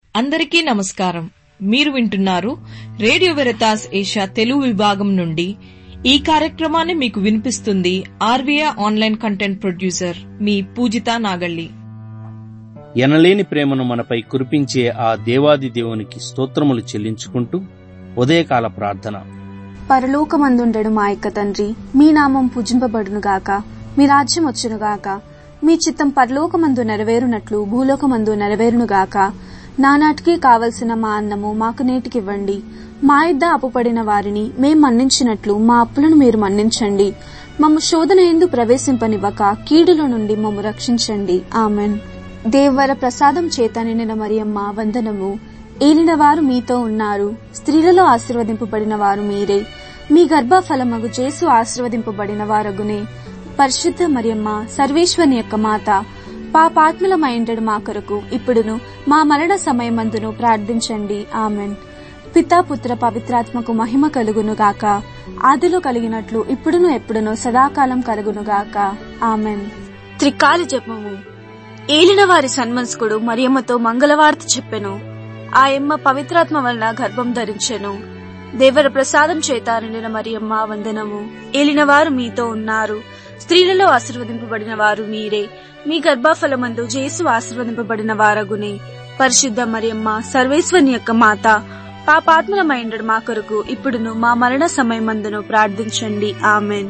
అందరికీ నమస్కారం మీరు వింటున్నారు రేడియో వెరతాస్ ఏషియా తెలుగు విభాగం నుండి ఈ కార్యక్రమాన్ని మీకు వినిపిస్తుంది ఆర్వీఐ ఆన్లైన్ కంటెంట్ ప్రొడ్యూసర్ మీ పూజిత నాగళ్ళి ఎనలేని ప్రేమను మనపై కురిపించే ఆ దేవాది దేవునికి స్తోత్రములు చెల్లించుకుంటూ ఉదయకాల ప్రార్థన పరలోకమందుండడు మా యొక్క తండ్రి మీ నామం పూజింపబడునుగాక మీ రాజ్యం వచ్చునుగాక మీ చిత్తం పరలోకమందు నెరవేరునట్లు భూలోకమందు నెరవేరునుగాక నానాటికి కావలసిన మా అన్నము మాకు నేటికివ్వండి మా ఇద్ద అప్పుపడిన వారిని మేం మన్నించినట్లు మా అప్పులను మీరు మన్నించండి మమ్ము శోధన ఎందు ప్రవేశింపనివ్వక కీడుల నుండి మమ్ము రక్షించండి ఆమెన్ దేవర ప్రసాదం చేత నిండిన మరియమ్మ వందనము ఏలిన వారు మీతో ఉన్నారు స్త్రీలలో ఆశీర్వదింపబడిన వారు మీరే మీ గర్భఫలమగు జేసు ఆశీర్వదింపబడిన వారగునే పరిశుద్ధ మరియమ్మ సర్వేశ్వని యొక్క మాత పాపాత్ములమైండడు మా కొరకు ఇప్పుడును మా మరణ సమయమందును ప్రార్థించండి ఆమెన్ పితా పుత్ర పవిత్రాత్మకు మహిమ కలుగును గాక ఆదిలో కలిగినట్లు ఇప్పుడును ఎప్పుడును సదాకాలం కలుగును గాక ఆమెన్ త్రికాల జపము ఏలిన వారి సన్మనస్కుడు మరియమ్మతో మంగళవార్త చెప్పెను ఆయమ్మ పవిత్రాత్మ వలన గర్భం ధరించెను దేవర ప్రసాదం చేత నిండిన మరియమ్మ వందనము ఏలిన వారు మీతో ఉన్నారు స్త్రీలలో ఆశీర్వదింపబడిన వారు మీరే మీ గర్భఫలమందు జేసు ఆశీర్వదింపబడిన వారగునే పరిశుద్ధ మరియమ్మ సర్వేశ్వని యొక్క మాత పాపాత్మలమైండడు మా కొరకు ఇప్పుడును మా మరణ సమయమందును ప్రార్థించండి ఆమెన్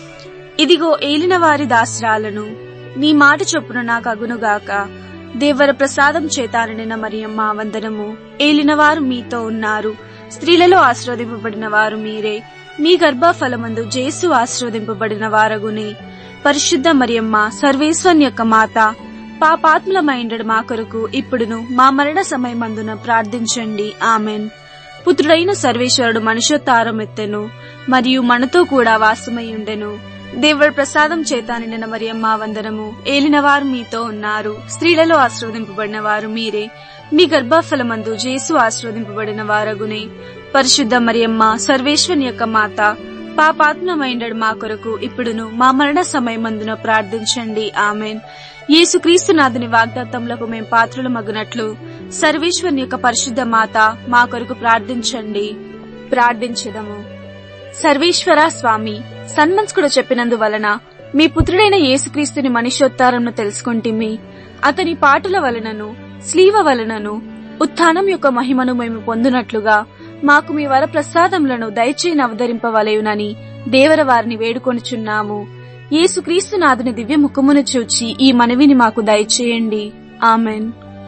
ఇదిగో ఏలిన వారి దాసరాలను నీ మాట చొప్పున నాకు అగునుగాక దేవర ప్రసాదం చేతారనిన మరియమ్మ వందనము ఏలినవారు మీతో ఉన్నారు స్త్రీలలో ఆశీర్వదింపబడిన వారు మీరే మీ గర్భఫలమందు జేసు ఆశీర్వదింపబడిన వారగునే పరిశుద్ధ మరియమ్మ సర్వేశ్వన్ యొక్క మాత పాపాత్ములమైండడు మా కొరకు ఇప్పుడును మా మరణ సమయమందున ప్రార్థించండి ఆమెన్ పుత్రుడైన సర్వేశ్వరుడు మనుషోత్తారం ఎత్తెను మరియు మనతో కూడా వాసమై ఉండెను దేవుడి ప్రసాదం చేత నిండిన మరియమ్మ వందనము ఏలినవారు మీతో ఉన్నారు స్త్రీలలో ఆశీర్వదింపబడిన వారు మీరే మీ గర్భఫలమందు జేసు ఆశీర్వదింపబడిన వారగునే పరిశుద్ధ మరియమ్మ సర్వేశ్వని యొక్క మాత పాపాత్మమైండడు మా కొరకు ఇప్పుడును మా మరణ సమయమందున ప్రార్థించండి ఆమెన్ యేసుక్రీస్తు నాథుని వాగ్దాత్తములకు మేం పాత్రలు మగునట్లు సర్వేశ్వరుని యొక్క పరిశుద్ధ మాత మా కొరకు ప్రార్థించండి ప్రార్థించదము సర్వేశ్వర స్వామి సన్మన్స్కుడు చెప్పినందువలన మీ పుత్రుడైన యేసుక్రీస్తుని మనుష్యోత్తారంను తెలుసుకుంటిమి అతని పాటల వలనను స్లీవ వలనను ఉత్థానం యొక్క మహిమను మేము పొందునట్లుగా మాకు మీ వర ప్రసాదములను దయచేయని అవతరింపవలయునని దేవర వారిని వేడుకొనుచున్నాము యేసుక్రీస్తు నాథుని దివ్య ముఖమును చూచి ఈ మనవిని మాకు దయచేయండి ఆమెన్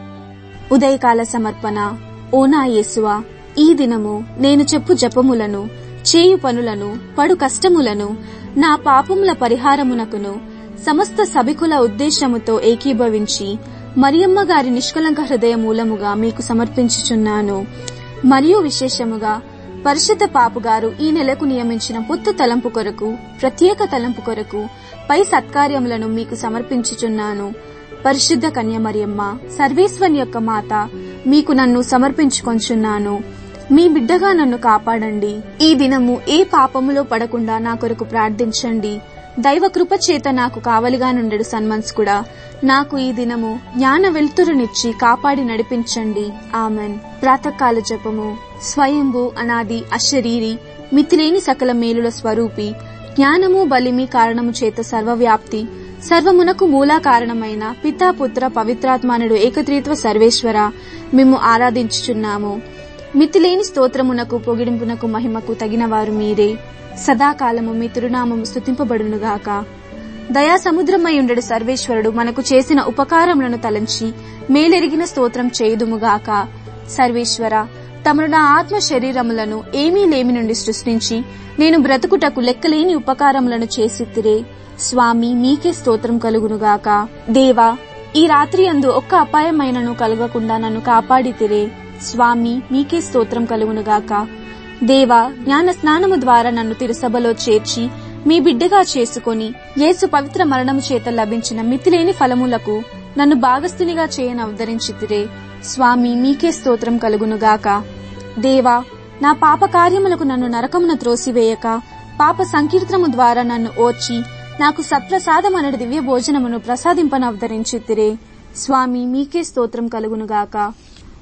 ఉదయకాల సమర్పణ ఓ నా యేసువా ఈ దినము నేను చెప్పు జపములను చేయు పనులను పడు కష్టములను నా పాపముల పరిహారమునకును సమస్త సభికుల ఉద్దేశముతో ఏకీభవించి మరియమ్మ గారి నిష్కలంక హృదయ మూలముగా మీకు సమర్పించుచున్నాను మరియు విశేషముగా పరిశుద్ధ పాపుగారు ఈ నెలకు నియమించిన పొత్తు తలంపు కొరకు ప్రత్యేక తలంపు కొరకు పై సత్కార్యములను మీకు సమర్పించుచున్నాను పరిశుద్ధ కన్య మరియమ్మ సర్వేశ్వని యొక్క మాత మీకు నన్ను సమర్పించుకొంచున్నాను మీ బిడ్డగా నన్ను కాపాడండి ఈ దినము ఏ పాపములో పడకుండా నా కొరకు ప్రార్థించండి దైవ కృప చేత నాకు కావలిగా నుండెడు సన్మన్స్కుడా నాకు ఈ దినము జ్ఞాన వెలుతురునిచ్చి కాపాడి నడిపించండి ఆమెన్ ప్రాతకాల జపము స్వయంభు అనాది అశరీరి మితిలేని సకల మేలుల స్వరూపి జ్ఞానము బలిమి కారణము చేత సర్వవ్యాప్తి సర్వమునకు మూలా కారణమైన పితాపుత్ర పవిత్రాత్మానుడు ఏకత్రీత్వ సర్వేశ్వర మేము ఆరాధించుచున్నాము మితిలేని స్తోత్రమునకు పొగిడింపునకు మహిమకు తగినవారు మీరే సదాకాలము మీ తిరునామము స్థుతింపబడునుగాక దయా సముద్రమై ఉండడు సర్వేశ్వరుడు మనకు చేసిన ఉపకారములను తలంచి మేలెరిగిన స్తోత్రం చేయుదుముగాక సర్వేశ్వర తమను నా ఆత్మ శరీరములను ఏమీ లేమి నుండి సృష్టించి నేను బ్రతుకుటకు లెక్కలేని ఉపకారములను చేసిత్తిరే స్వామి నీకే స్తోత్రం కలుగునుగాక దేవా ఈ రాత్రి అందు ఒక్క అపాయమైనను కలగకుండా నన్ను కాపాడితిరే స్వామి మీకే స్తోత్రం కలుగునుగాక దేవా జ్ఞాన స్నానము ద్వారా నన్ను తిరుసభలో చేర్చి మీ బిడ్డగా చేసుకొని యేసు పవిత్ర మరణము చేత లభించిన మితిలేని ఫలములకు నన్ను భాగస్థునిగా చేయని అవతరించితిరే స్వామి మీకే స్తోత్రం కలుగునుగాక దేవా నా పాప కార్యములకు నన్ను నరకమున త్రోసివేయక పాప సంకీర్తనము ద్వారా నన్ను ఓర్చి నాకు సత్ప్రసాదమనడి దివ్య భోజనమును ప్రసాదింపనవతరించితిరే స్వామి మీకే స్తోత్రం కలుగునుగాక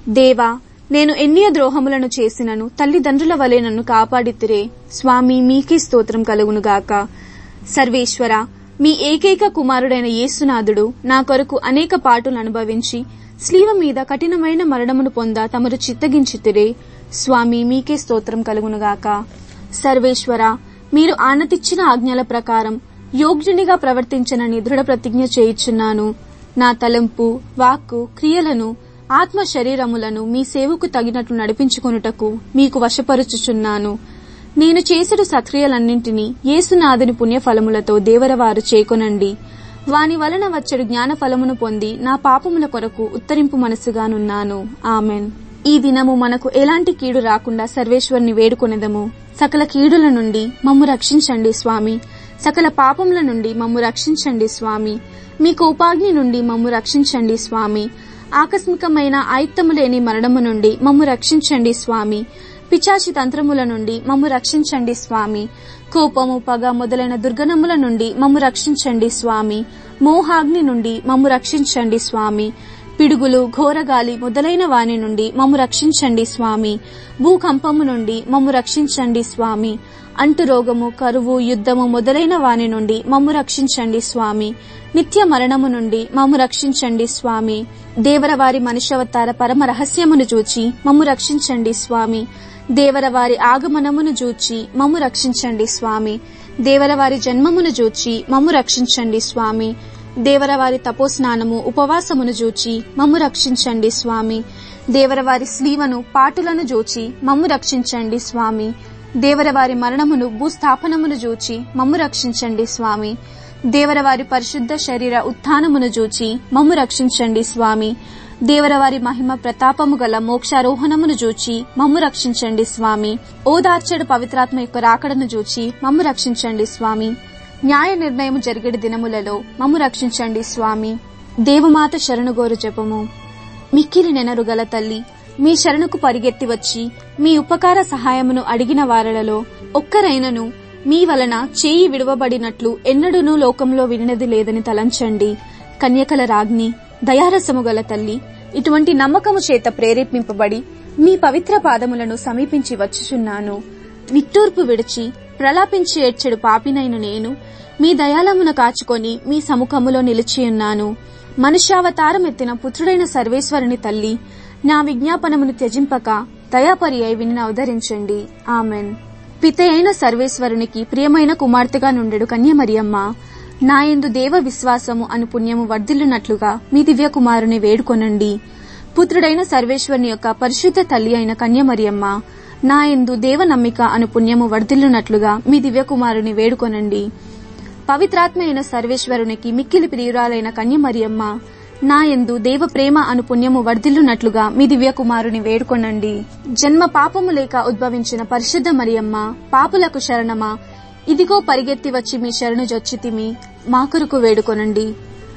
దేవా నేను ఎన్నియ ద్రోహములను చేసినను తల్లిదండ్రుల వలె నన్ను కాపాడితిరే స్వామి మీకే స్తోత్రం కలుగునుగాక సర్వేశ్వర మీ ఏకైక కుమారుడైన యేసునాథుడు నా కొరకు అనేక పాటులు అనుభవించి స్లీవ మీద కఠినమైన మరణమును పొంద తమరు చిత్తగించితిరే స్వామి మీకే స్తోత్రం కలుగునుగాక సర్వేశ్వర మీరు ఆనతిచ్చిన ఆజ్ఞల ప్రకారం యోగ్యునిగా ప్రవర్తించనని దృఢ ప్రతిజ్ఞ చేయుచున్నాను నా తలంపు వాక్కు క్రియలను ఆత్మ శరీరములను మీ సేవకు తగినట్లు నడిపించుకొనుటకు మీకు వశపరుచుచున్నాను నేను చేసెడు సత్క్రియలన్నింటినీ యేసునాథుని పుణ్యఫలములతో దేవరవారు చేకొనండి వాని వలన వచ్చెడు జ్ఞాన ఫలమును పొంది నా పాపముల కొరకు ఉత్తరింపు మనసుగానున్నాను ఆమెన్ ఈ దినము మనకు ఎలాంటి కీడు రాకుండా సర్వేశ్వరుని వేడుకొనెదము సకల కీడుల నుండి మమ్ము రక్షించండి స్వామి సకల పాపముల నుండి మమ్ము రక్షించండి స్వామి మీ కోపాగ్ని నుండి మమ్ము రక్షించండి స్వామి ఆకస్మికమైన ఆయుత్తము లేని మరణము నుండి మమ్ము రక్షించండి స్వామి పిచాచి తంత్రముల నుండి మమ్ము రక్షించండి స్వామి కోపము పగ మొదలైన దుర్గణముల నుండి మమ్ము రక్షించండి స్వామి మోహాగ్ని నుండి మమ్ము రక్షించండి స్వామి పిడుగులు ఘోరగాలి మొదలైన వాని నుండి మమ్ము రక్షించండి స్వామి భూకంపము నుండి మమ్ము రక్షించండి స్వామి అంటు రోగము కరువు యుద్ధము మొదలైన వాని నుండి మమ్ము రక్షించండి స్వామి నిత్య మరణము నుండి మమ్ము రక్షించండి స్వామి దేవరవారి మనుష్యవతార పరమ రహస్యమును చూచి మమ్ము రక్షించండి స్వామి దేవరవారి ఆగమనమును చూచి మమ్ము రక్షించండి స్వామి దేవరవారి జన్మమును చూచి మమ్ము రక్షించండి స్వామి దేవరవారి తపోస్నానము ఉపవాసమును జూచి మమ్ము రక్షించండి స్వామి దేవరవారి స్లీవను పాటులను జూచి మమ్ము రక్షించండి స్వామి దేవరవారి మరణమును భూస్థాపనమును జూచి మమ్ము రక్షించండి స్వామి దేవరవారి పరిశుద్ధ శరీర ఉత్థానమును జూచి మమ్ము రక్షించండి స్వామి దేవరవారి మహిమ ప్రతాపము గల మోక్షారోహణమును జూచి మమ్ము రక్షించండి స్వామి ఓదార్చడు పవిత్రాత్మ యొక్క రాకడను జూచి మమ్ము రక్షించండి స్వామి న్యాయ నిర్ణయం జరిగేడు దినములలో మమ్ము రక్షించండి స్వామి దేవమాత శరణుగోరు జపము మిక్కిలి నెనరు గల తల్లి మీ శరణుకు పరిగెత్తి వచ్చి మీ ఉపకార సహాయమును అడిగిన వారలలో ఒక్కరైనను మీ వలన చేయి విడువబడినట్లు ఎన్నడూనూ లోకంలో వినినది లేదని తలంచండి కన్యకల రాజ్ఞి దయారసము గల తల్లి ఇటువంటి నమ్మకము చేత ప్రేరేపింపబడి మీ పవిత్ర పాదములను సమీపించి వచ్చుచున్నాను నిట్టూర్పు విడిచి ప్రలాపించి ఏడ్చెడు పాపినైన నేను మీ దయాళమును కాచుకొని మీ సముఖములో నిలిచియున్నాను మనుష్యావతారం ఎత్తిన పుత్రుడైన సర్వేశ్వరుని తల్లి నా విజ్ఞాపనమును త్యజింపక దయాపరి అయి విని అవతరించండి ఆమెన్ పితే అయిన సర్వేశ్వరునికి ప్రియమైన కుమార్తెగా నుండెడు కన్యమరియమ్మ నాయందు దేవ విశ్వాసము అను పుణ్యము వర్ధిల్లునట్లుగా మీ దివ్య కుమారుని వేడుకొనండి పుత్రుడైన సర్వేశ్వరుని యొక్క పరిశుద్ధ తల్లి అయిన కన్యమరియమ్మ నాయందు దేవ నమ్మిక అను పుణ్యము వర్ధిల్లునట్లుగా మీ దివ్యకుమారుని వేడుకొనండి పవిత్రాత్మ అయిన సర్వేశ్వరునికి మిక్కిలి ప్రియురాలైన కన్యమరియమ్మ నాయందు దేవ ప్రేమ అను పుణ్యము వర్ధిల్లునట్లుగా మీ దివ్యకుమారుని వేడుకొనండి జన్మ పాపము లేక ఉద్భవించిన పరిశుద్ధ మరియమ్మ పాపులకు శరణమా ఇదిగో పరిగెత్తి వచ్చి మీ శరణు జొచ్చితిమి మా కొరకు వేడుకొనండి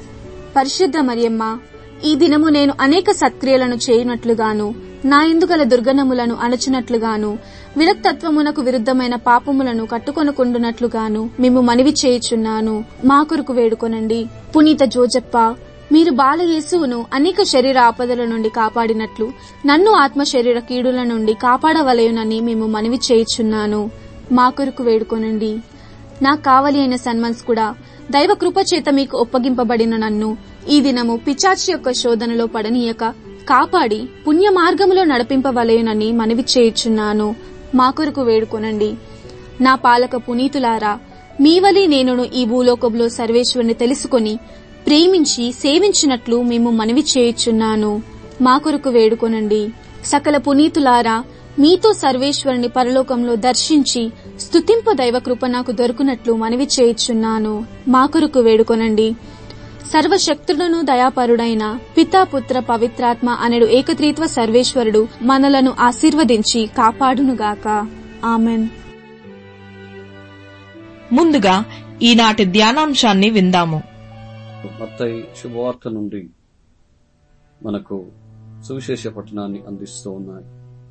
పరిశుద్ధ మరియమ్మ ఈ దినము నేను అనేక సత్క్రియలను చేయునట్లుగాను నా ఇందుగల దుర్గణములను అణచినట్లుగాను విరక్తత్వమునకు విరుద్ధమైన పాపములను కట్టుకొనుకుండునట్లుగాను మేము మనవి చేయుచున్నాను మా కొరకు వేడుకొనండి పునీత జోజప్ప మీరు బాలయేసువును అనేక శరీర ఆపదల నుండి కాపాడినట్లు నన్ను ఆత్మ శరీర కీడుల నుండి కాపాడవలయునని మేము మనవి చేయుచున్నాను మా కొరకు వేడుకొనండి నా కావలి అయిన సన్మన్స్ కూడా దైవ కృప చేత మీకు ఒప్పగింపబడిన నన్ను ఈ దినము పిచాచి యొక్క శోధనలో పడనీయక కాపాడి పుణ్య మార్గములో నడిపింపవలయునని మనవి చేయుచున్నాను మా కొరకు వేడుకొనండి నా పాలక పునీతులారా మీవలి నేనును ఈ భూలోకంలో సర్వేశ్వరుని తెలుసుకొని ప్రేమించి సేవించినట్లు మేము మనవి చేయుచున్నాను మా కొరకు వేడుకొనండి సకల పునీతులారా మీతో సర్వేశ్వరుని పరలోకంలో దర్శించి స్తుతింపు దైవ కృప నాకు దొరుకునట్లు మనవి చేయుచున్నాను మా కొరకు వేడుకొనండి సర్వశక్తులను దయాపరుడైన పితాపుత్ర పవిత్రాత్మ అనడు ఏకత్రీత్వ సర్వేశ్వరుడు మనలను ఆశీర్వదించి కాపాడునుగాక ఆమెన్ ముందుగా ఈనాటి ధ్యానాంశాన్ని విందాము మత్తయి శుభవార్త నుండి మనకు సువిశేష పట్టణాన్ని అందిస్తూ ఉన్నాయి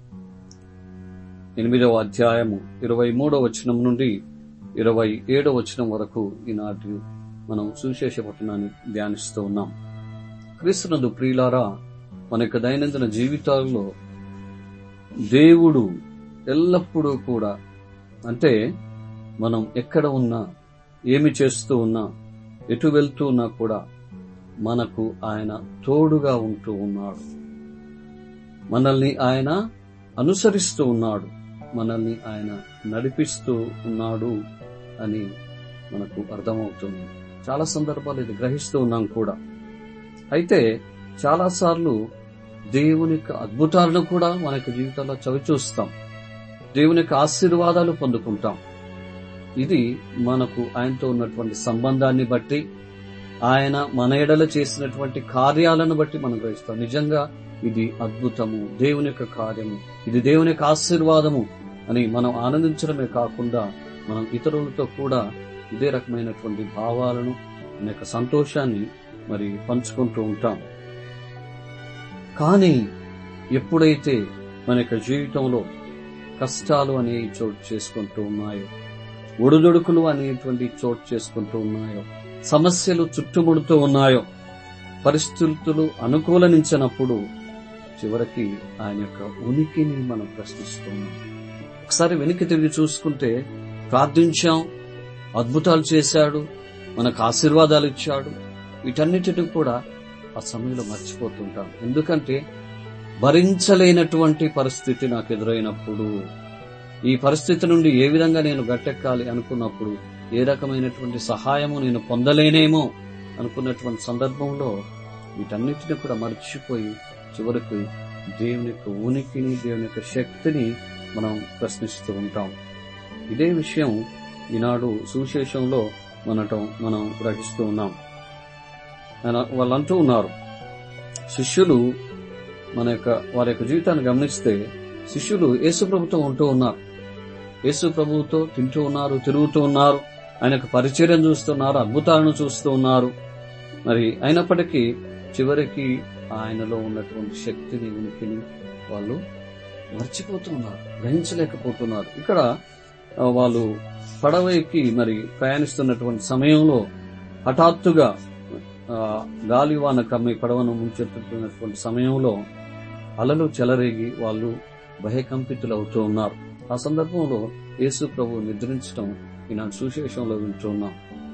ఎనిమిదవ అధ్యాయము ఇరవై మూడవ వచనం నుండి ఇరవై ఏడవ వచనం వరకు ఈనాటి మనం సువిశేష పట్టణాన్ని ధ్యానిస్తూ ఉన్నాం క్రీస్తునందు ప్రియులారా మన యొక్క దైనందిన జీవితాల్లో దేవుడు ఎల్లప్పుడూ కూడా అంటే మనం ఎక్కడ ఉన్నా ఏమి చేస్తూ ఉన్నా ఎటు వెళ్తూ ఉన్నా కూడా మనకు ఆయన తోడుగా ఉంటూ ఉన్నాడు మనల్ని ఆయన అనుసరిస్తూ ఉన్నాడు మనల్ని ఆయన నడిపిస్తూ ఉన్నాడు అని మనకు అర్థమవుతుంది చాలా సందర్భాలు ఇది గ్రహిస్తూ ఉన్నాం కూడా అయితే చాలాసార్లు దేవుని యొక్క అద్భుతాలను కూడా మన యొక్క జీవితాల్లో చవి చూస్తాం దేవుని యొక్క ఆశీర్వాదాలు పొందుకుంటాం ఇది మనకు ఆయనతో ఉన్నటువంటి సంబంధాన్ని బట్టి ఆయన మన ఎడల చేసినటువంటి కార్యాలను బట్టి మనం గ్రహిస్తాం నిజంగా ఇది అద్భుతము దేవుని యొక్క కార్యము ఇది దేవుని యొక్క ఆశీర్వాదము అని మనం ఆనందించడమే కాకుండా మనం ఇతరులతో కూడా ఇదే రకమైనటువంటి భావాలను మన యొక్క సంతోషాన్ని మరి పంచుకుంటూ ఉంటాం కానీ ఎప్పుడైతే మన యొక్క జీవితంలో కష్టాలు అనేవి చోటు చేసుకుంటూ ఉన్నాయో ఒడిదొడుకులు అనేటువంటి చోటు చేసుకుంటూ ఉన్నాయో సమస్యలు చుట్టుముడుతూ ఉన్నాయో పరిస్థితులు అనుకూలనించినప్పుడు చివరికి ఆయన యొక్క ఉనికిని మనం ప్రశ్నిస్తున్నాం ఒకసారి వెనక్కి తిరిగి చూసుకుంటే ప్రార్థించాం అద్భుతాలు చేశాడు మనకు ఆశీర్వాదాలు ఇచ్చాడు వీటన్నిటిని కూడా ఆ సమయంలో మర్చిపోతుంటాం ఎందుకంటే భరించలేనటువంటి పరిస్థితి నాకు ఎదురైనప్పుడు ఈ పరిస్థితి నుండి ఏ విధంగా నేను గట్టెక్కాలి అనుకున్నప్పుడు ఏ రకమైనటువంటి సహాయము నేను పొందలేనేమో అనుకున్నటువంటి సందర్భంలో వీటన్నిటిని కూడా మర్చిపోయి చివరికి దేవుని యొక్క ఉనికిని దేవుని యొక్క శక్తిని మనం ప్రశ్నిస్తూ ఉంటాం ఇదే విషయం ఈనాడు సువిశేషంలో మనటం మనం గ్రహిస్తూ ఉన్నాం ఆయన వాళ్ళు అంటూ ఉన్నారు శిష్యులు మన యొక్క వారి యొక్క జీవితాన్ని గమనిస్తే శిష్యులు యేసు ప్రభుతో ఉంటూ ఉన్నారు యేసు ప్రభువుతో తింటూ ఉన్నారు తిరుగుతూ ఉన్నారు ఆయన యొక్క పరిచర్యం చూస్తున్నారు అద్భుతాలను చూస్తూ ఉన్నారు మరి అయినప్పటికీ చివరికి ఆయనలో ఉన్నటువంటి శక్తిని ఉనికిని వాళ్ళు మర్చిపోతున్నారు గ్రహించలేకపోతున్నారు ఇక్కడ ఆ, వాళ్ళు పడవ ఎక్కి మరి ప్రయాణిస్తున్నటువంటి సమయంలో హఠాత్తుగా ఆ, గాలివాన కమ్మి పడవను ముంచెత్తుతున్నటువంటి సమయంలో అలలు చెలరేగి వాళ్ళు భయకంపితులు అవుతూ ఉన్నారు ఆ సందర్భంలో యేసు ప్రభు నిద్రించడం ఈనాడు సుశేషంలో వింటూ ఉన్నాం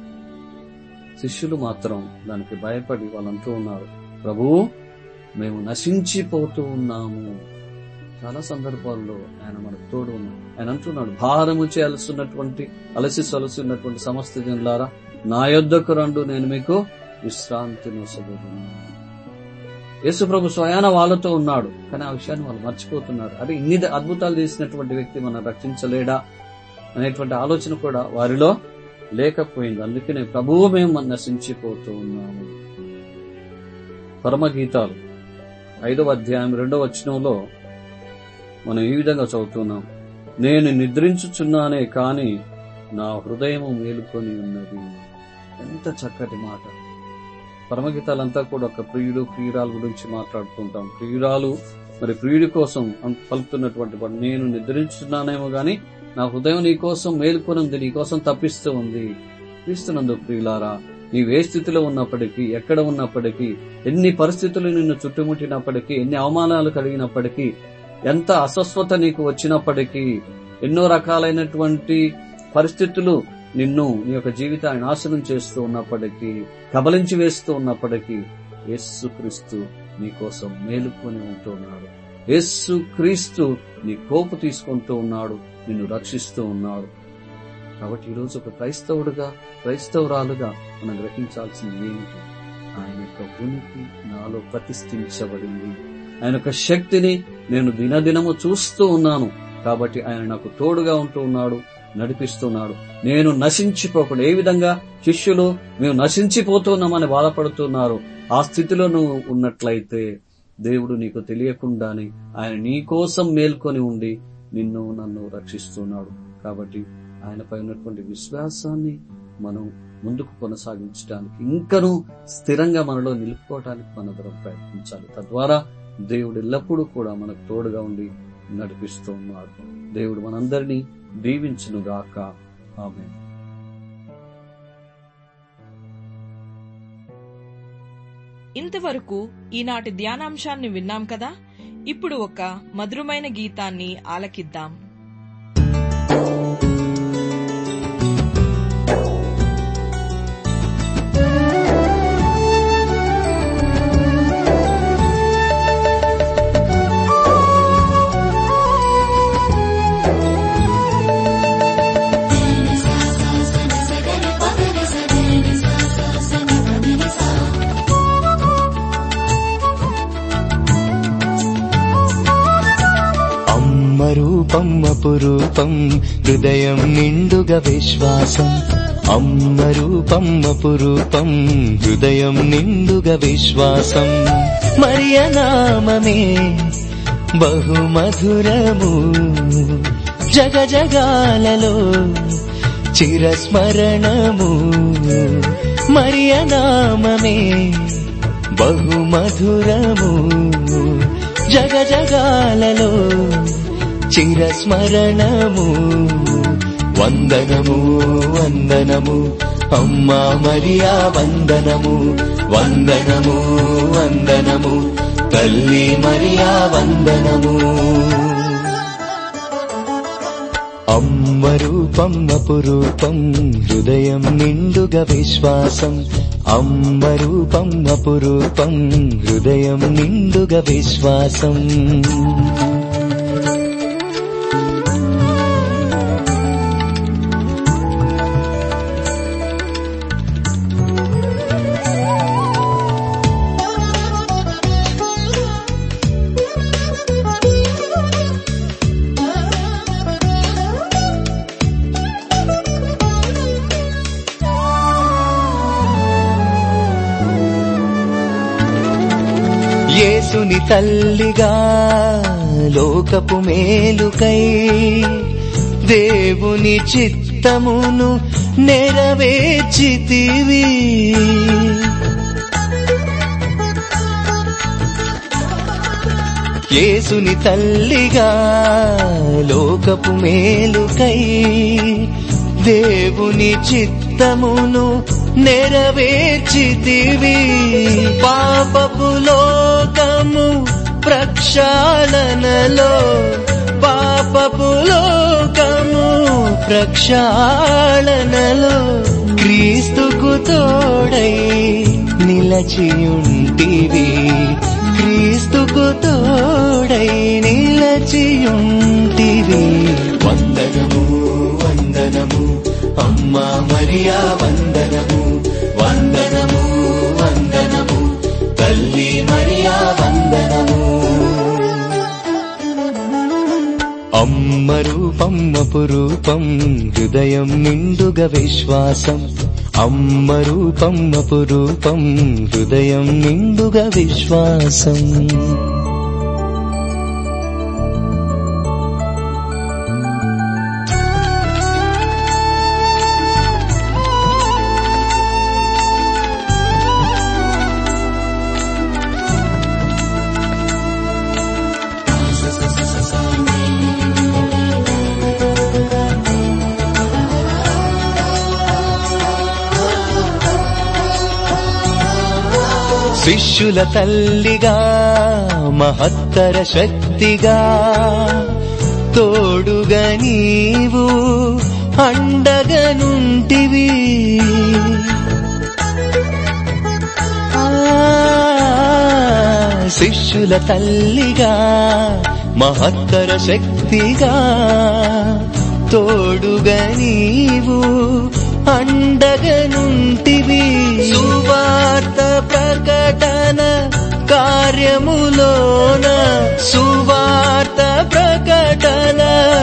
శిష్యులు మాత్రం దానికి భయపడి వాళ్ళు అంటూ ఉన్నారు ప్రభువు మేము నశించిపోతూ ఉన్నాము చాలా సందర్భాల్లో ఆయన మనకు తోడు ఉన్నాడు ఆయన అంటున్నాడు భారము చేయాల్సినటువంటి అలసి సొలసి ఉన్నటువంటి సమస్త జనులారా నా యొద్దకు రండు నేను మీకు విశ్రాంతి నొసగలను యేసుప్రభు స్వయాన వాళ్ళతో ఉన్నాడు కానీ ఆ విషయాన్ని వాళ్ళు మర్చిపోతున్నారు అరే ఇన్ని అద్భుతాలు చేసినటువంటి వ్యక్తి మనం రక్షించలేడా అనేటువంటి ఆలోచన కూడా వారిలో లేకపోయింది అందుకనే ప్రభువు మేము నశించిపోతూ ఉన్నాము పరమగీతాలు ఐదవ అధ్యాయం రెండవ వచనంలో మనం ఈ విధంగా చదువుతున్నాం నేను నిద్రించుచున్నానే కాని నా హృదయము మేలుకొని ఉన్నది ఎంత చక్కటి మాట పరమగీతాలంతా కూడా ఒక ప్రియుడు ప్రియురాల గురించి మాట్లాడుతుంటాం ప్రియురాలు మరి ప్రియుడి కోసం అం- పలుకుతున్నటువంటి వాడు నేను నిద్రించున్నానేమో గాని నా హృదయం నీ కోసం మేలుకొని ఉంది నీ కోసం తప్పిస్తూ ఉంది క్రీస్తునందు ప్రియులారా నీవు ఏ స్థితిలో ఉన్నప్పటికీ ఎక్కడ ఉన్నప్పటికీ ఎన్ని పరిస్థితులు నిన్ను చుట్టుముట్టినప్పటికీ ఎన్ని అవమానాలు కలిగినప్పటికీ ఎంత అస్వస్థత నీకు వచ్చినప్పటికీ ఎన్నో రకాలైనటువంటి పరిస్థితులు నిన్ను నీ యొక్క జీవితాన్ని నాశనం చేస్తూ ఉన్నప్పటికీ కబలించి వేస్తూ ఉన్నప్పటికీ యేసు క్రీస్తు నీ కోసం మేలుకొని ఉంటూ ఉన్నాడు యేసు క్రీస్తు నీ కోపు తీసుకుంటూ ఉన్నాడు నిన్ను రక్షిస్తూ ఉన్నాడు కాబట్టి ఈరోజు ఒక క్రైస్తవుడుగా క్రైస్తవురాలుగా మనం గ్రహించాల్సింది ఏమిటి ఆయన యొక్క ఉనికి నాలో ప్రతిష్ఠించబడింది ఆయన యొక్క శక్తిని నేను దినదినము చూస్తూ ఉన్నాను కాబట్టి ఆయన నాకు తోడుగా ఉంటూ ఉన్నాడు నడిపిస్తున్నాడు నేను నశించిపోకుండా ఏ విధంగా శిష్యులు మేము నశించిపోతున్నామని బాధపడుతున్నారు ఆ స్థితిలో నువ్వు ఉన్నట్లయితే దేవుడు నీకు తెలియకుండానే ఆయన నీ కోసం మేల్కొని ఉండి నిన్ను నన్ను రక్షిస్తున్నాడు కాబట్టి ఆయనపై ఉన్నటువంటి విశ్వాసాన్ని మనం ముందుకు కొనసాగించడానికి ఇంకనూ స్థిరంగా మనలో నిలుపుకోవడానికి మనందరం ప్రయత్నించాలి తద్వారా దేవుడు ఎల్లప్పుడూ కూడా మనకు తోడుగా ఉండి నడిపిస్తూ ఉన్నాడు దేవుడు మనందరినీ దీవించునుగాక ఆమె ఇంతవరకు ఈనాటి ధ్యానాంశాన్ని విన్నాం కదా ఇప్పుడు ఒక మధురమైన గీతాన్ని ఆలకిద్దాం అమ్మ రూపం అపురూపం హృదయం నిండుగా విశ్వాసం అమ్మ రూపం అపురూపం హృదయం నిండుగా విశ్వాసం మరియ నామమే బహుమధురము జగ జగాలలో చిరస్మరణము మరియ నామమే బహుమధురము జగ జగాలలో చిరస్మరణము వందనము వందనము అమ్మా మరియా వందనము వందనము వందనము తల్లి మరియా వందనము అమ్మ రూపం అపురూపం హృదయం నిండుగా విశ్వాసం అమ్మ రూపం అపురూపం హృదయం నిండుగా విశ్వాసం యేసుని తల్లిగా లోకపు మేలుకై దేవుని చిత్తమును నెరవేర్చితివి యేసుని తల్లిగా లోకపు మేలుకై దేవుని చిత్తమును నెరవేర్చితివి పాపపు లోకము ప్రక్షాళనలో పాపపు లోకము ప్రక్షాళనలో క్రీస్తుకు తోడై నిలచియుంటివి క్రీస్తుకు తోడై నిలచియుంటివి వందనము వందనము అమ్మా మరియా వందనము వందనము వందనము తల్లి మరియా వందనము అమ్మ రూపం అపురూపం హృదయం నిండుగా విశ్వాసం అమ్మ రూపం అపురూపం హృదయం నిండుగా విశ్వాసం శిష్యుల తల్లిగా మహత్తర శక్తిగా తోడుగా నీవు అండగనుంటివి ఆ, శిష్యుల తల్లిగా మహత్తర శక్తిగా తోడుగా నీవు అండగనుంటివి సువార్త ప్రకటన కార్యములోన సువార్త ప్రకటన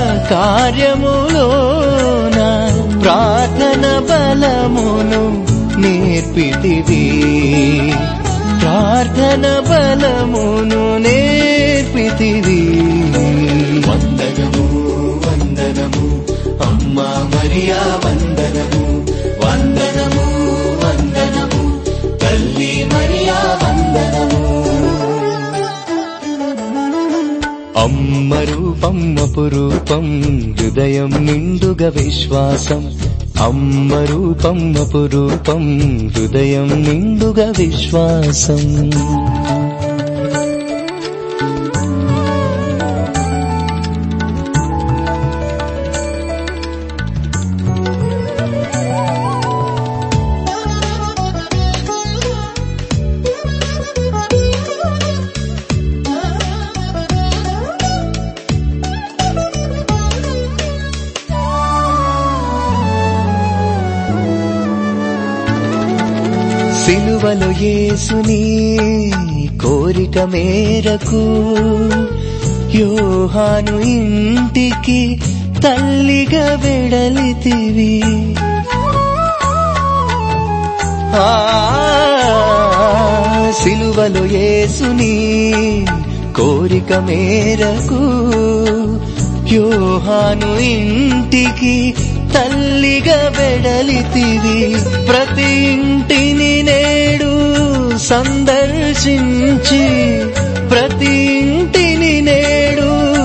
కార్యములోన ప్రార్థన బలమును నేర్పితివి ప్రార్థన బలమును నేర్పితివి వందనము వందనము అమ్మా మరియా వందనము వందనము వందనము తల్లి మరియా వందనము అమ్మ రూపం అపురూపం హృదయం నిండుగా విశ్వాసం అమ్మ రూపం అపురూపం హృదయం నిండుగా విశ్వాసం సిలువలో యేసుని కోరిక మేరకు యోహాను ఇంటికి తల్లిగా వెడలితివి ఆ సిలువలో యేసుని కోరిక మేరకు యోహాను ఇంటికి తల్లిగా వెడలితివి ప్రతి ఇంటిని నేడు సందర్శించి ప్రతి ఇంటిని నేడు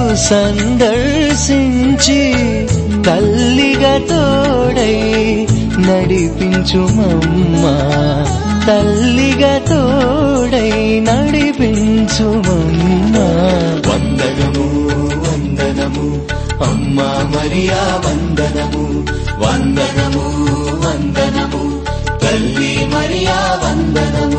సందర్శించి తల్లిగా తోడై నడిపించుమమ్మా తల్లిగా తోడై నడిపించుమమ్మా వందనము వందనము అమ్మా మరియా వందనము వందనము వందనము తల్లి మరియా వందనము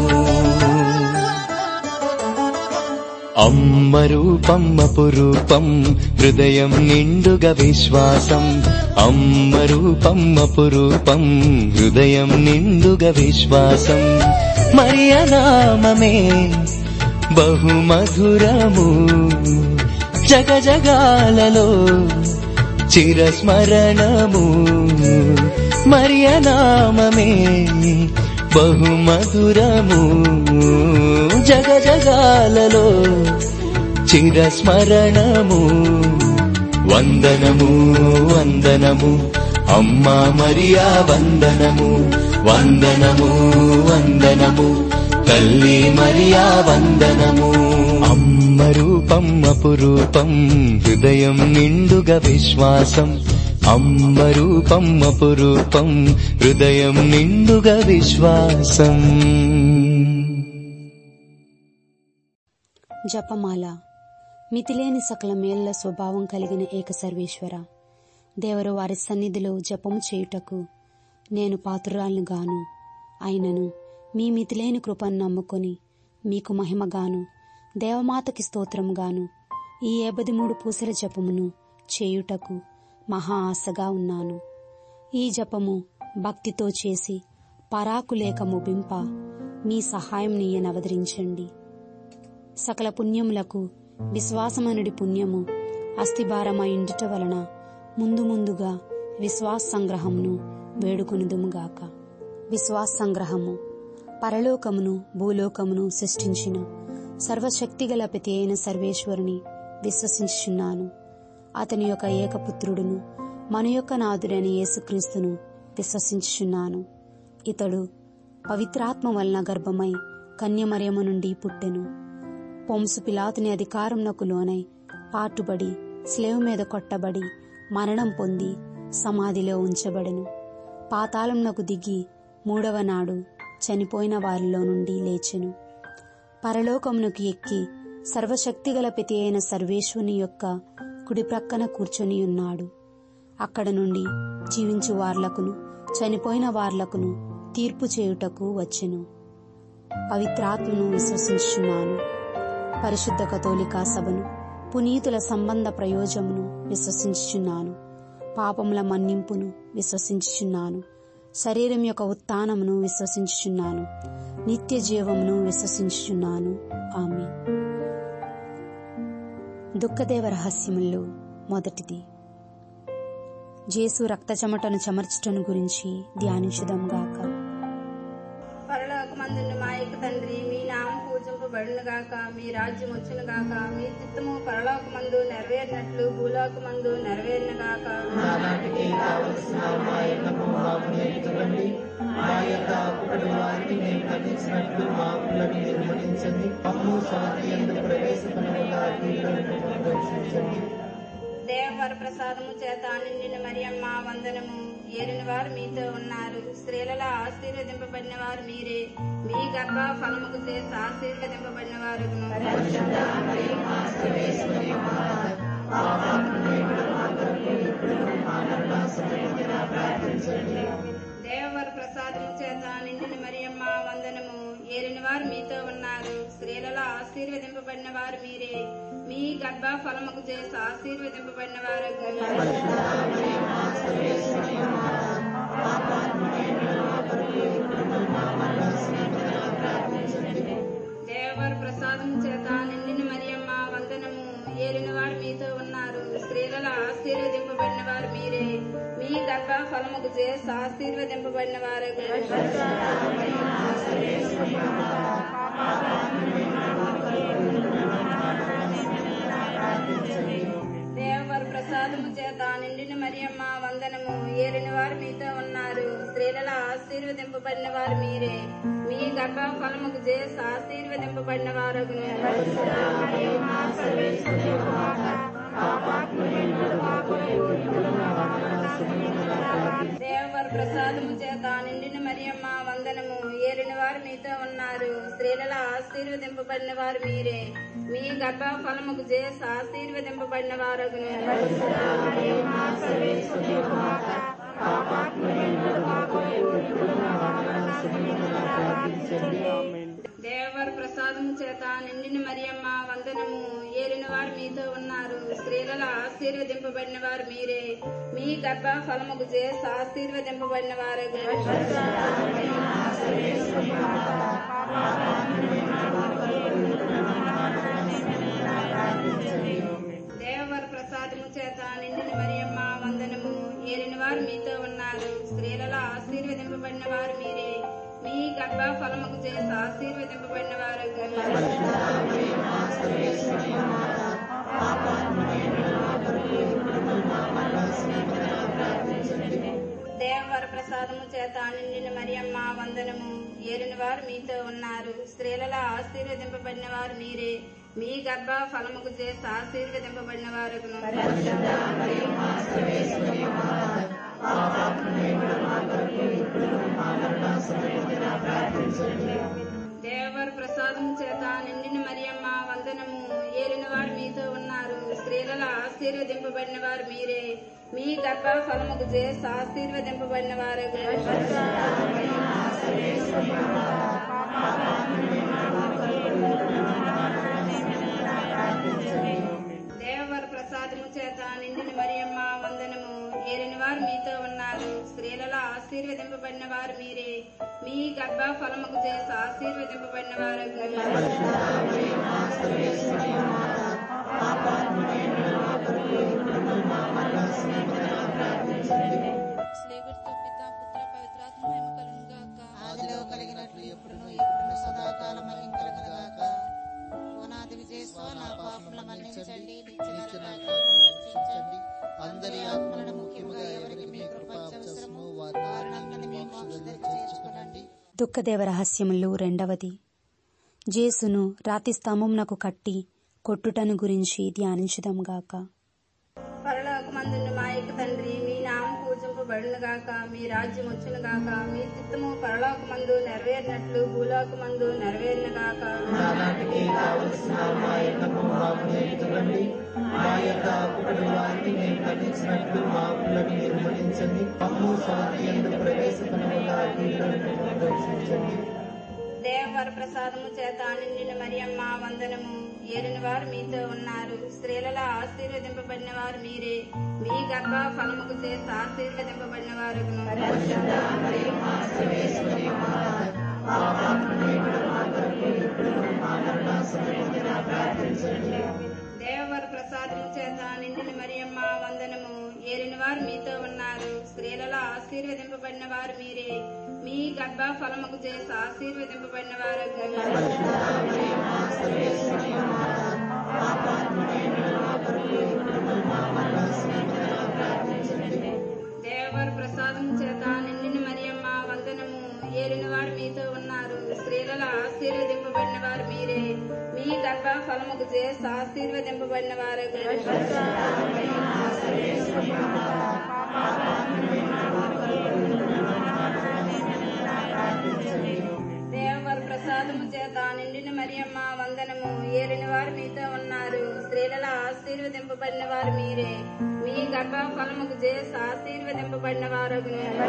అమ్మ రూపం అపురూపం హృదయం నిండుగా విశ్వాసం అమ్మ రూపం అపురూపం హృదయం నిండుగా విశ్వాసం మరియనామమే బహుమధురము జగ జగాలలో చిరస్మరణము మరియనామమే బహుమధురము జగ జగాలలో చిరస్మరణము వందనము వందనము అమ్మా మరియా వందనము వందనము వందనము తల్లి మరియా వందనము అమ్మ రూపం అపురూపం హృదయం నిండుగా విశ్వాసం అమ్మ రూపం అపురూపం హృదయం నిండుగా విశ్వాసం జపమాల మితిలేని సకల మేళ్ల స్వభావం కలిగిన ఏక సర్వేశ్వర దేవరు వారి సన్నిధిలో జపము చేయుటకు నేను పాత్రురాలను గాను అయినను మీ మితిలేని కృపను నమ్ముకొని మీకు మహిమగాను దేవమాతకి స్తోత్రం గాను ఈ ఏబది మూడు పూసల జపమును చేయుటకు మహా ఆశగా ఉన్నాను ఈ జపము భక్తితో చేసి పరాకులేక ముగింప మీ సహాయం నీయనవదరించండి సకల పుణ్యములకు విశ్వాసమనుడి పుణ్యము అస్థిభారమైండుట వలన ముందు ముందుగా విశ్వాస సంగ్రహమును వేడుకొనుదుముగాక విశ్వాస సంగ్రహము పరలోకమును భూలోకమును సృష్టించిన సర్వశక్తిగల ప్రతి అయిన సర్వేశ్వరుని విశ్వసించుచున్నాను అతని యొక్క ఏకపుత్రుడును మన యొక్క నాథుడైన యేసుక్రీస్తును విశ్వసించుచున్నాను ఇతడు పవిత్రాత్మ వలన గర్భమై కన్యమరియము నుండి పుట్టెను పొంసు పిలాతుని అధికారంనకు లోనై పాటుబడి స్లేవ్ మీద కొట్టబడి మరణం పొంది సమాధిలో ఉంచబడెను పాతాళంనకు దిగి మూడవ నాడు చనిపోయిన వారిలో నుండి లేచెను పరలోకమునకు ఎక్కి సర్వశక్తిగల ప్రతి అయిన సర్వేశ్వని యొక్క కుడి ప్రక్కన కూర్చొని ఉన్నాడు అక్కడ నుండి జీవించు వార్లకును చనిపోయిన వార్లకును తీర్పు చేయుటకు వచ్చెను పవిత్రాత్మను విశ్వసించున్నాను పరిశుద్ధ కథోలికా సభను పునీతుల సంబంధ ప్రయోజమును విశ్వసించుచున్నాను పాపముల మన్నింపును విశ్వసించుచున్నాను శరీరం యొక్క ఉత్థానమును విశ్వసించుచున్నాను నిత్య జీవమును విశ్వసించుచున్నాను ఆమె దుఃఖదేవ రహస్యముల్లో మొదటిది జేసు రక్త చెమటను చెమర్చటను గురించి ధ్యానించుదాం గాక పరలోకమందున్న మా యొక్క తండ్రి మీ నామం పూజింపబడును గాక మీ రాజ్యం వచ్చును గాక మీ చిత్తము పరలోకమందు నెరవేరినట్లు భూలోకమందు నెరవేరిన గాక దేవవర ప్రసాదము చేత నిండిన మరియమ్మ వందనము ఏలిన వారు మీతో ఉన్నారు స్త్రీలలో ఆశీర్వదింపబడిన వారు మీరే మీ గర్భ ఫలముకు చేసి ఆశీర్వదింపబడిన వారు దేవవర ప్రసాదం చేత నిండిన మరియమ్మ వందనము ఏలిన వారు మీతో ఉన్నారు స్త్రీలలో ఆశీర్వదింపబడిన వారు మీరే మీ గర్భ ఫలముకు చేసి ఆశీర్వదింపబడిన వారు దేవవర ప్రసాదం చేత నిండిన మరియమ్మ వందనము ఏలిన వారు మీతో ఉన్నారు స్త్రీలలో ఆశీర్వదింపబడిన వారు మీరే మీ గర్భ ఫలముకు చేసి ఆశీర్వదింపబడిన వారు దేవవర ప్రసాదము చేత నిండిన మరియమ్మ వందనము ఏలిన వారు మీతో ఉన్నారు స్త్రీలలో ఆశీర్వదింపబడిన వారు మీరే మీ గర్భ ఫలముకు చేసి ఆశీర్వదింపబడిన వారు దేవవర ప్రసాదము చేత నిండిన మరియమ్మ వందనము ఏలిన వారు మీతో ఉన్నారు స్త్రీలలో ఆశీర్వదింపబడిన వారు మీరే మీ గర్భ ఫలముకు చేసి ఆశీర్వదింపబడిన వారు దేవవర ప్రసాదము చేత నిండిన మరియమ్మ వందనము ఏలిన వారు మీతో ఉన్నారు స్త్రీలలో ఆశీర్వదింపబడిన వారు మీరే మీ గర్భ ఫలముకు చేసి ఆశీర్వదింపబడిన వారు దేవవర ప్రసాదము చేత నిండిన మరియమ్మ వందనము ఏలిన వారు మీతో ఉన్నారు స్త్రీలలో ఆశీర్వదింపబడిన వారు మీరే మీ గర్భ ఫలముకు చేసి ఆశీర్వదింపబడిన వారు దేవవర ప్రసాదము చేత నిండిన మరియమ్మ వందనము ఏలిన వారు మీతో ఉన్నారు స్త్రీలలో ఆశీర్వదింపబడిన వారు మీరే మీ గర్భ ఫలముకు చేసి ఆశీర్వదింపబడిన వారు దేవవర ప్రసాదము చేత నిండిన మరియమ్మ వందనము ఏలిన వారు మీతో ఉన్నారు స్త్రీలలో ఆశీర్వదింపబడిన వారు మీరే మీ గర్భ ఫలముకు చేసి ఆశీర్వదింపబడిన వారు దేవవర ప్రసాదము చేత నిండిన మరియమ్మ వందనము ఏలిన వారు మీతో ఉన్నారు స్త్రీలలో ఆశీర్వదింపబడిన వారు మీరే మీ గర్భ ఫలముకు చేసి ఆశీర్వదింపబడిన వారు స్లేవర్తో పిత పుత్ర పవిత్రాత్మ మహిమ కలుగును గాక ఆదిలో కలిగినట్లు ఎప్పుడును ఎప్పుడును సదాకాలం మహిమ కలుగును గాక ఓనాది విజయస్వ నా పాపముల మన్నించండి నిత్య నరకాగ్ని రక్షించండి అందరి ఆత్మలను ముఖ్యముగా ఎవరికి మీ కృప అవసరమో వారిని మీ మోక్షంలో చేర్చుకోనండి దుఃఖదేవ రహస్యములు రెండవది జేసును రాతి స్తంభమునకు కట్టి కొట్టుటను గురించి ధ్యానించుదాం గాక పరలోకమందున్న మా యొక్క తండ్రి మీ నామం పూజింపబడును గాక మీ రాజ్యం వచ్చును గాక మీ చిత్తము పరలోకమందు నెరవేరినట్లు భూలోకమందు నెరవేరిన గాక నానాటికి కావలసిన మా ఎన్నము మాకు నేర్చుకోండి మా యొక్క అప్పుడు వారిని మేము ఖండించినట్లు మా అప్పులను నిర్మలించండి అమ్ము శాంతి ఎందుకు ప్రవేశపడకుండా రక్షించండి దేవవర ప్రసాదము చేత నిండిన మరియమ్మ వందనము ఏలిన వారు మీతో ఉన్నారు స్త్రీలలో ఆశీర్వదింపబడిన వారు మీరే మీ గర్భ ఫలముకు చేసి ఆశీర్వదింపబడిన వారు దేవవర ప్రసాదము చేత నిండిన మరియమ్మ వందనము ఏలిన వారు మీతో ఉన్నారు స్త్రీలలో ఆశీర్వదింపబడిన వారు మీరే మీ గర్భ ఫలముకు చేసి ఆశీర్వదింపబడిన వారు దేవవర ప్రసాదం చేత నిండిన మరియమ్మ వందనము ఏలిన వారు మీతో ఉన్నారు స్త్రీలలో ఆశీర్వదింపబడిన వారు మీరే మీ గర్భ ఫలముకు చేసి ఆశీర్వదింపబడిన వారు దేవర ఆశీర్వదింపబడిన వారు మీరే మీ గర్భ ఫలముకు చేసి ఆశీర్వదింపబడిన వారు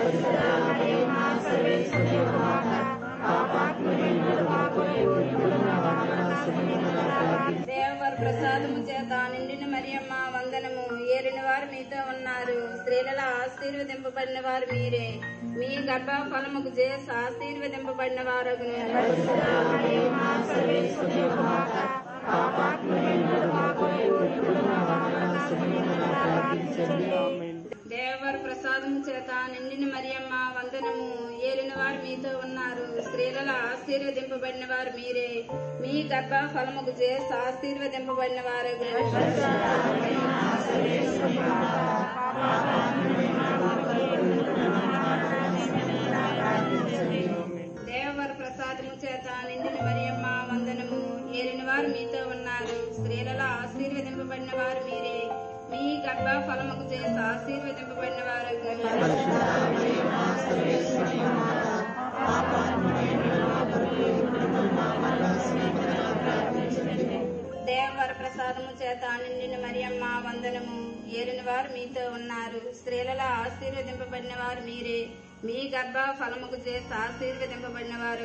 దేవవర ప్రసాదము చేత నిండిన మరియమ్మ వందనము ఏలిన వారు మీతో ఉన్నారు స్త్రీలలో ఆశీర్వదింపబడిన వారు మీరే మీ గర్భ ఫలముకు చేసి ఆశీర్వదింపబడిన వారు దేవర ప్రసాదము చేత నిండిన మరియమ్మ వందనము ఏలిన వారు మీతో ఉన్నారు స్త్రీలలో ఆశీర్వదింపబడిన వారు మీరే మీ గర్భ ఫలముకు చేసి ఆశీర్వదింపబడిన వారు దేవవర ప్రసాదము చేత నిండిన మరియమ్మ వందనము ఏలిన వారు మీతో ఉన్నారు స్త్రీలలో ఆశీర్వదింపబడిన వారు మీరే మీ గర్భ ఫలముకు చేసి ఆశీర్వదింపబడిన వారు దేవవర ప్రసాదము చేత నిండిన మరియమ్మ వందనము ఏలిన వారు మీతో ఉన్నారు స్త్రీలలో ఆశీర్వదింపబడిన వారు మీరే మీ గర్భ ఫలముకు చేసి ఆశీర్వదింపబడిన వారు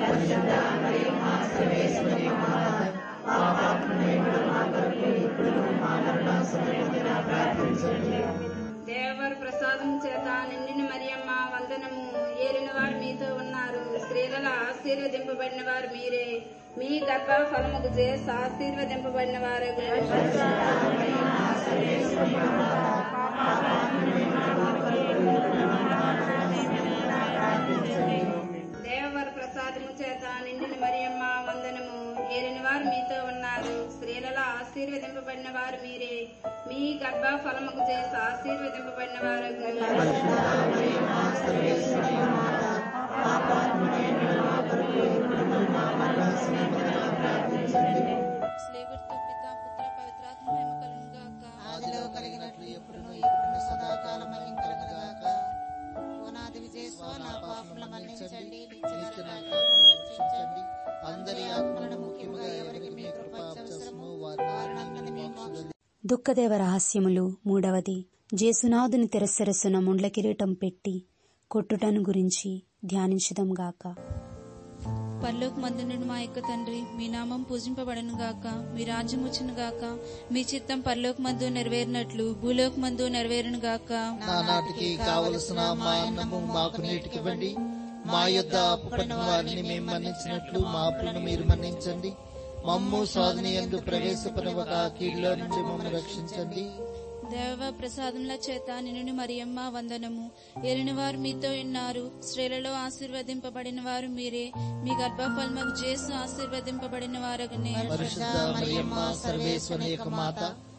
దేవర ప్రసాదము చేత నిండిన మరియమ్మ వందనము ఏలిన వారు మీతో ఉన్నారు స్త్రీలలో ఆశీర్వదింపబడిన వారు మీరే మీ గర్భ ఫలముకు చేసి ఆశీర్వదింపబడిన వారు దేవవర ప్రసాదము చేత నిండిన మరియమ్మ వందనము ఏలిన వారు మీతో ఉన్నారు స్త్రీలలో ఆశీర్వదింపబడిన వారు మీరే మీ గర్భ ఫలముకు చేసి ఆశీర్వదింపబడిన వారు స్లేగుర్తు పిత పుత్ర పవిత్రాత్మ మహిమ కలుగును గాక ఆదిలో కలిగినట్లు ఎప్పుడును ఇప్పుడును సదాకాలం కలగగాక ఓనాది విజయస్వ నా పాపముల మన్నించండి నిత్య నా పాపములను రక్షించండి అందరి ఆత్మలను ముఖ్యముగా ఎవరికి మీ కృప అవసరమో వారిని మీ మోక్షంలో దుఃఖదేవ రహస్యములు మూడవది జేసునాథుని తెరసరసున ముండ్ల కిరీటం పెట్టి కొట్టుటను గురించి ధ్యానించదం గాక పరలోక మందునుడు మా యొక్క తండ్రి మీ నామం పూజింపబడను గాక మీ రాజ్యం వచ్చును గాక మీ చిత్తం పరలోక మందు నెరవేరినట్లు భూలోక మందు నెరవేరును గాక నానాటికి కావలసిన మా అన్నము మాకు నేటికివ్వండి మా యొద్ద అప్పుపడిన వారిని మేము మన్నించినట్లు మా అప్పులను మీరు మన్నించండి మమ్ము సాధన ఎందు ప్రవేశపరవక కీడులో నుండి మమ్మల్ని రక్షించండి దేవ ప్రసాదముల చేత నిన్ను మరియమ్మ వందనము ఏలిన వారు మీతో ఉన్నారు స్త్రీలలో ఆశీర్వదింపబడిన వారు మీరే మీ గర్భఫలముకు చేసి ఆశీర్వదింపబడిన వారగనే పరిశుద్ధ మరియమ్మ సర్వేశ్వరి యొక్క మాత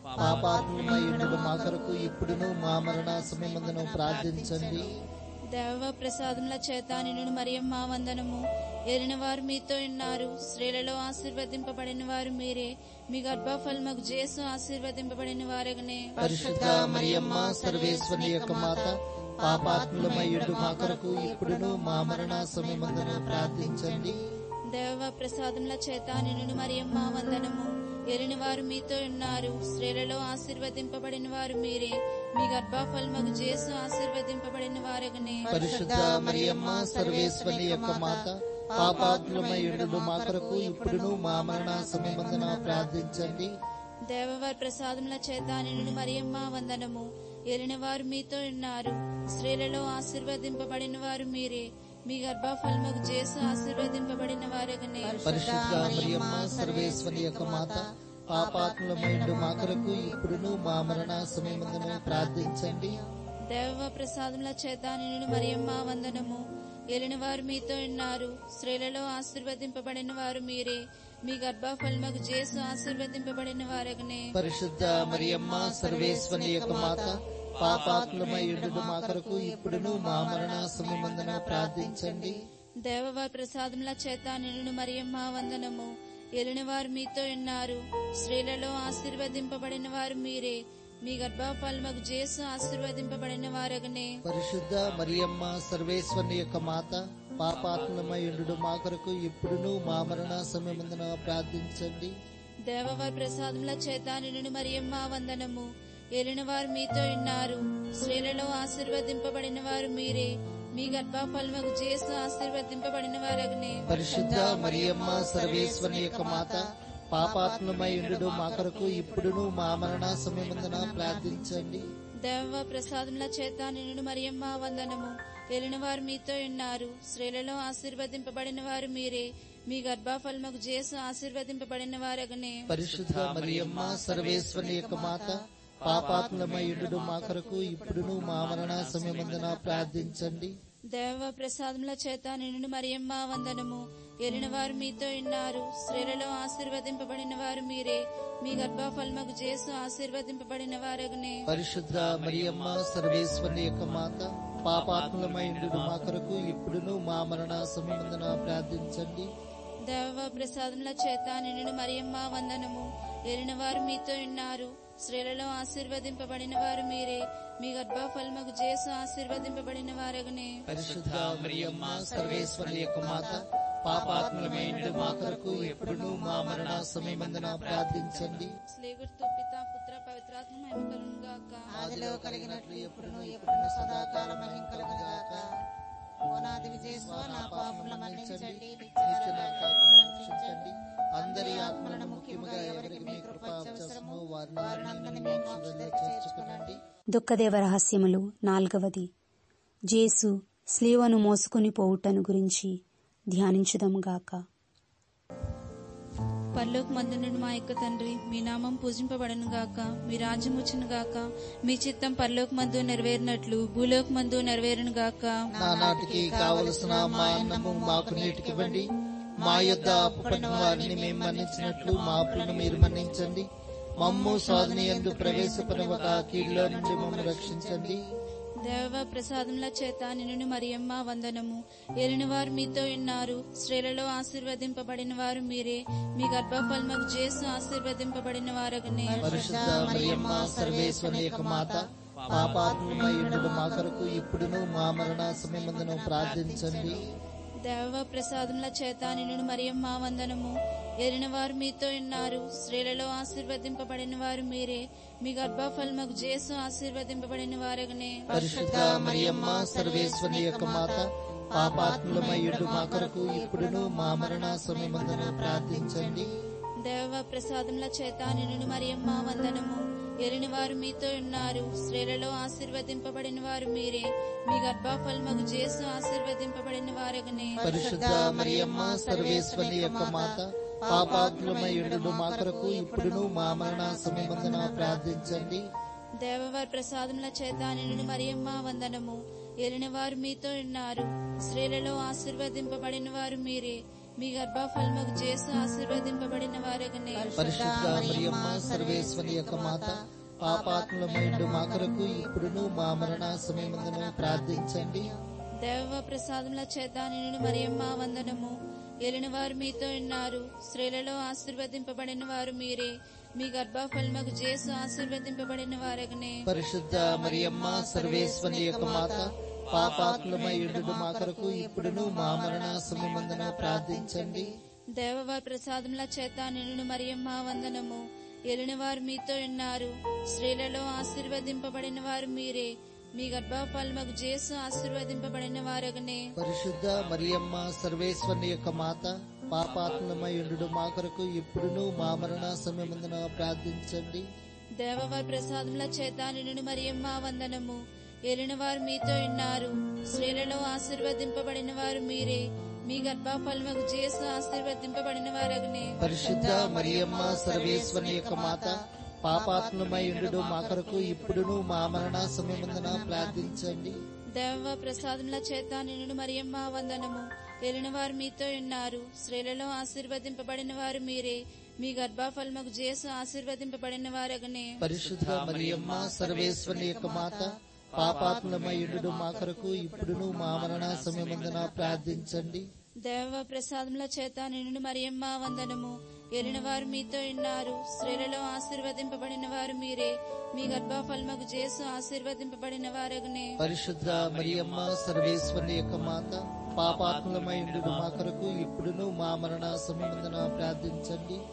పాపాత్మయుడు మా కొరకు ఇప్పుడును మా మరణ సమయమందును ప్రార్థించండి దేవ ప్రసాదముల చేత నిన్ను మరియమ్మ వందనము ఏలిన వారు మీతో ఉన్నారు స్త్రీలలో ఆశీర్వదింపబడిన వారు మీరే మీ గర్భఫలముకు చేసు ఆశీర్వదింపబడిన వారగనే పరిశుద్ధ మరియమ్మ సర్వేశ్వరి యొక్క మాత పాపాత్ములమయ్యుడు మా కొరకు ఇప్పుడును మా మరణ సమయమందున ప్రార్థించండి దేవ ప్రసాదముల చేత నిన్ను మరియమ్మ వందనము ఏలిన వారు మీతో ఉన్నారు స్త్రీలలో ఆశీర్వదింపబడిన వారు మీరే మీ గర్భఫలముకు చేసు ఆశీర్వదింపబడిన వారగనే పరిశుద్ధ మరియమ్మ సర్వేశ్వరి యొక్క మాత పాపాత్ములమయ్యుడు మా కొరకు ఇప్పుడును మా మరణ సమయమందున ప్రార్థించండి దేవవారి ప్రసాదముల చేత నిన్ను మరియమ్మ వందనము ఏలిన వారు మీతో ఉన్నారు స్త్రీలలో ఆశీర్వదింపబడిన వారు మీరే మీ గర్భఫలముకు చేసు ఆశీర్వదింపబడిన వారగనే పరిశుద్ధ మరియమ్మ సర్వేశ్వరి యొక్క మాత పాపాత్ములమైండు మా కొరకు ఇప్పుడును మా మరణ సమయమందున ప్రార్థించండి దేవ ప్రసాదముల చేత నిన్ను మరియమ్మ వందనము ఏలిన వారు మీతో ఉన్నారు స్త్రీలలో ఆశీర్వదింపబడిన వారు మీరే మీ గర్భఫలముకు చేసు ఆశీర్వదింపబడిన వారగనే పరిశుద్ధ మరియమ్మ సర్వేశ్వరి యొక్క మాత పాపాత్ములమైండు మా కొరకు ఇప్పుడును మా మరణ సమయమందున ప్రార్థించండి దేవవారి ప్రసాదముల చేత నిన్ను మరియమ్మ వందనము ఏలిన వారు మీతో ఉన్నారు స్త్రీలలో ఆశీర్వదింపబడిన వారు మీరే మీ గర్భఫలముకు చేసు ఆశీర్వదింపబడిన వారగనే పరిశుద్ధ మరియమ్మ సర్వేశ్వరి యొక్క మాత పాపాత్ములమైండు మా కొరకు ఇప్పుడును మా మరణ సమయమందున ప్రార్థించండి దేవవారి ప్రసాదముల చేత నిన్ను మరియమ్మ వందనము ఏలిన వారు మీతో ఉన్నారు స్త్రీలలో ఆశీర్వదింపబడిన వారు మీరే మీ గర్భఫలముకు చేస్తూ ఆశీర్వదింపబడిన వారగనే పరిశుద్ధ మరియమ్మ సర్వేశ్వరి యొక్క మాత పాపాత్మమై ఉండు మా కొరకు ఇప్పుడును మా మరణ సమయమందున ప్రార్థించండి దేవ ప్రసాదముల చేత నిన్ను మరియమ్మ వందనము ఏలిన వారు మీతో ఉన్నారు స్త్రీలలో ఆశీర్వదింపబడిన వారు మీరే మీ గర్భఫలముకు చేస్తూ ఆశీర్వదింపబడిన వారగనే పరిశుద్ధ మరియమ్మ సర్వేశ్వరి యొక్క మాత పాపాత్మమై ఉండు మా కొరకు ఇప్పుడును మా మరణ సమయమందున ప్రార్థించండి దేవ ప్రసాదముల చేత నిన్ను మరియమ్మ వందనము ఏలిన వారు మీతో ఉన్నారు స్త్రీలలో ఆశీర్వదింపబడిన వారు మీరే మీ గర్భఫలముకు చేస్తూ ఆశీర్వదింపబడిన వారగనే పరిశుద్ధ మరియమ్మ సర్వేశ్వరి యొక్క మాత పాపాత్మలమై ఉండు మా కొరకు ఇప్పుడును మా మరణ సమయమందున ప్రార్థించండి దేవ ప్రసాదముల చేత నిన్ను మరియమ్మ వందనము ఏలిన వారు మీతో ఉన్నారు స్త్రీలలో ఆశీర్వదింపబడిన వారు మీరే మీ గర్భఫలముకు చేసు ఆశీర్వదింపబడిన వారగనే పరిశుద్ధ మరియమ్మ సర్వేశ్వరి యొక్క మాత పాపాత్మలమై ఉండు మా కొరకు ఇప్పుడును మా మరణ సమయమందున ప్రార్థించండి స్లేగుర్తు పిత పుత్ర పవిత్రాత్మ మహిమ కలుగును గాక ఆదిలో కలిగినట్లు ఎప్పుడును ఎప్పుడును సదాకాలం మహిమ కలుగునుగాక ఓనాది విజయస్వ నా పాపముల మన్నించండి నిత్య నరకాగ్ని రక్షించండి అందరి ఆత్మలను ముఖ్యముగా ఎవరికి మీ కృప అవసరమో వారిని మీ మోక్షంలో చేర్చుకునండి దుఃఖదేవ రహస్యములు నాల్గవది జేసు స్లీవను మోసుకుని పోవుటను గురించి ధ్యానించుదాముగాక పరలోక మందునుడు మా యొక్క తండ్రి మీ నామం పూజింపబడను గాక మీ రాజ్యం వచ్చును గాక మీ చిత్తం పరలోక మందు నెరవేరినట్లు భూలోక మందు నెరవేరును గాక నానాటికి కావలసిన మా అన్నము మాకు నీటికివ్వండి మా యొద్ద అప్పుపడిన వారిని మేము మన్నించినట్లు మా అప్పులను మీరు మన్నించండి మమ్ము సాధన ఎందు ప్రవేశపడవక కీడులో నుండి మమ్మల్ని రక్షించండి దేవ ప్రసాదముల చేత నిన్ను మరియమ్మ వందనము ఏలిన వారు మీతో ఉన్నారు స్త్రీలలో ఆశీర్వదింపబడిన వారు మీరే మీ గర్భఫలముకు చేసు ఆశీర్వదింపబడిన వారగనే పరిశుద్ధ మరియమ్మ సర్వేశ్వరి యొక్క మాత పాపాత్మమై ఉండు మా కొరకు ఇప్పుడును మా మరణ సమయమందును ప్రార్థించండి దేవ ప్రసాదముల చేత నిన్ను మరియమ్మ వందనము ఏలిన వారు మీతో ఉన్నారు స్త్రీలలో ఆశీర్వదింపబడిన వారు మీరే మీ గర్భఫలముకు చేసు ఆశీర్వదింపబడిన వారగనే పరిశుద్ధ మరియమ్మ సర్వేశ్వరి యొక్క మాత పాపాత్మలమై ఉండు మా కొరకు ఇప్పుడును మా మరణ సమయమందును ప్రార్థించండి దేవ ప్రసాదముల చేత నిన్ను మరియమ్మ వందనము ఏలిన వారు మీతో ఉన్నారు స్త్రీలలో ఆశీర్వదింపబడిన వారు మీరే మీ గర్భఫలముకు చేసు ఆశీర్వదింపబడిన వారగనే పరిశుద్ధ మరియమ్మ సర్వేశ్వరి యొక్క మాత పాపాత్మలమై ఉండు మా కొరకు ఇప్పుడును మా మరణ సమయమందున ప్రార్థించండి దేవవారి ప్రసాదముల చేత నిన్ను మరియమ్మ వందనము ఏలిన వారు మీతో ఉన్నారు స్త్రీలలో ఆశీర్వదింపబడిన వారు మీరే మీ గర్భఫలముకు చేసు ఆశీర్వదింపబడిన వారగనే పరిశుద్ధ మరియమ్మ సర్వేశ్వరి యొక్క మాత పాపాత్మలమై ఉండు మా కొరకు ఇప్పుడును మా మరణ సమయమందున ప్రార్థించండి దేవ ప్రసాదముల చేత నిన్ను మరియమ్మ వందనము ఏలిన వారు మీతో ఉన్నారు స్త్రీలలో ఆశీర్వదింపబడిన వారు మీరే మీ గర్భఫలముకు చేసు ఆశీర్వదింపబడిన వారగనే పరిశుద్ధ మరియమ్మ సర్వేశ్వరి యొక్క మాత పాపాత్మలమై ఉండు మా కొరకు ఇప్పుడును మా మరణ సమయమందున ప్రార్థించండి దేవవారి ప్రసాదముల చేత నిన్ను మరియమ్మ వందనము ఏలిన వారు మీతో ఉన్నారు స్త్రీలలో ఆశీర్వదింపబడిన వారు మీరే మీ గర్భఫలముకు చేసు ఆశీర్వదింపబడిన వారగనే పరిశుద్ధ మరియమ్మ సర్వేశ్వరి యొక్క మాత పాపాత్మలమై ఉండు మా కొరకు ఇప్పుడును మా మరణ సమయమందున ప్రార్థించండి దేవవారి ప్రసాదముల చేత నిన్ను మరియమ్మ వందనము ఏలిన వారు మీతో ఉన్నారు స్త్రీలలో ఆశీర్వదింపబడిన వారు మీరే మీ గర్భఫలముకు చేసు ఆశీర్వదింపబడిన వారగనే పరిశుద్ధ మరియమ్మ సర్వేశ్వరి యొక్క మాత పాపాత్మలమై ఉండు మా కొరకు ఇప్పుడును మా మరణ సమయమందున ప్రార్థించండి దేవ ప్రసాదముల చేత నిన్ను మరియమ్మ వందనము ఏలిన వారు మీతో ఉన్నారు స్త్రీలలో ఆశీర్వదింపబడిన వారు మీరే మీ గర్భఫలముకు చేసు ఆశీర్వదింపబడిన వారగనే పరిశుద్ధ మరియమ్మ సర్వేశ్వరి యొక్క మాత పాపాత్మలమై ఉండు మా కొరకు ఇప్పుడును మా మరణ సమయమందున ప్రార్థించండి దేవ ప్రసాదముల చేత నిన్ను మరియమ్మ వందనము ఏలిన వారు మీతో ఉన్నారు స్త్రీలలో ఆశీర్వదింపబడిన వారు మీరే మీ గర్భఫలముకు చేసు ఆశీర్వదింపబడిన వారగనే పరిశుద్ధ మరియమ్మ సర్వేశ్వరి యొక్క మాత పాపాత్మలమై ఉండు మా కొరకు ఇప్పుడును మా మరణ సమయమందున ప్రార్థించండి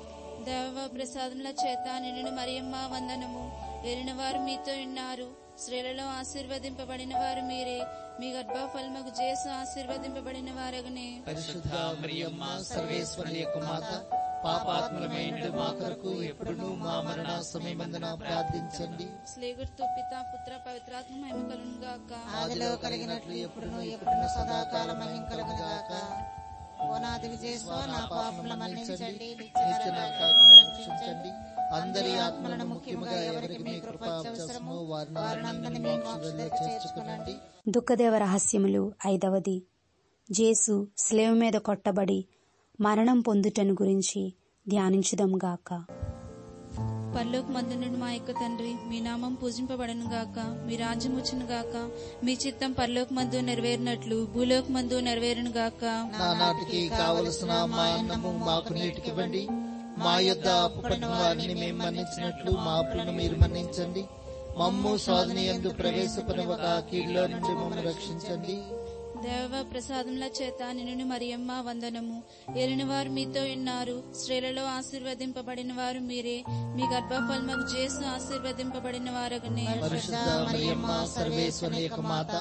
దేవ ప్రసాదముల చేత నిన్ను మరియమ్మ వందనము ఎరిన వారు మీతో ఉన్నారు స్త్రీలలో ఆశీర్వదింపబడిన వారు మీరే మీ గర్భఫలముకు చేసు ఆశీర్వదింపబడిన వారగనే పరిశుద్ధ మరియమ్మ సర్వేశ్వరి యొక్క మాత పాపాత్మలమైన మా కొరకు ఎప్పుడును మా మరణ సమయమందున ప్రార్థించండి స్లేగుర్తు పిత పుత్ర పవిత్రాత్మ మహిమ కలుగును గాక ఆదిలో కలిగినట్లు ఎప్పుడును ఎప్పుడును సదాకాలం మహిం కలుగునుగాక ఓనాది విజయస్వ నా పాపముల మన్నించండి నిత్య నరకాగ్ని రక్షించండి అందరి ఆత్మలను ముఖ్యముగా ఎవరికి మీ కృప అవసరమో వారిని మీ మోక్షంలో చేర్చుకునండి దుఃఖదేవ రహస్యములు ఐదవది జేసు స్లేవ్ మీద కొట్టబడి మరణం పొందుటను గురించి ధ్యానించుదాం గాక పరలోక మందునుడు మా యొక్క తండ్రి మీ నామం పూజింపబడను గాక మీ రాజ్యం వచ్చును గాక మీ చిత్తం పరలోక మందు నెరవేరినట్లు భూలోక మందు నెరవేరును గాక నానాటికి కావలసిన మా అన్నము మాకు నీటికివ్వండి మా యొద్ద అప్పుపడిన వారిని మేము మన్నించినట్లు మా అప్పులను మీరు మన్నించండి మమ్ము సాధన ఎందు ప్రవేశపడవక కీడులో నుండి మమ్మల్ని రక్షించండి దేవ ప్రసాదముల చేత నిన్ను మరియమ్మ వందనము ఏలిన వారు మీతో ఉన్నారు స్త్రీలలో ఆశీర్వదింపబడిన వారు మీరే మీ గర్భఫలముకు చేసు ఆశీర్వదింపబడిన వారగనే పరిశుద్ధ మరియమ్మ సర్వేశ్వరి యొక్క మాత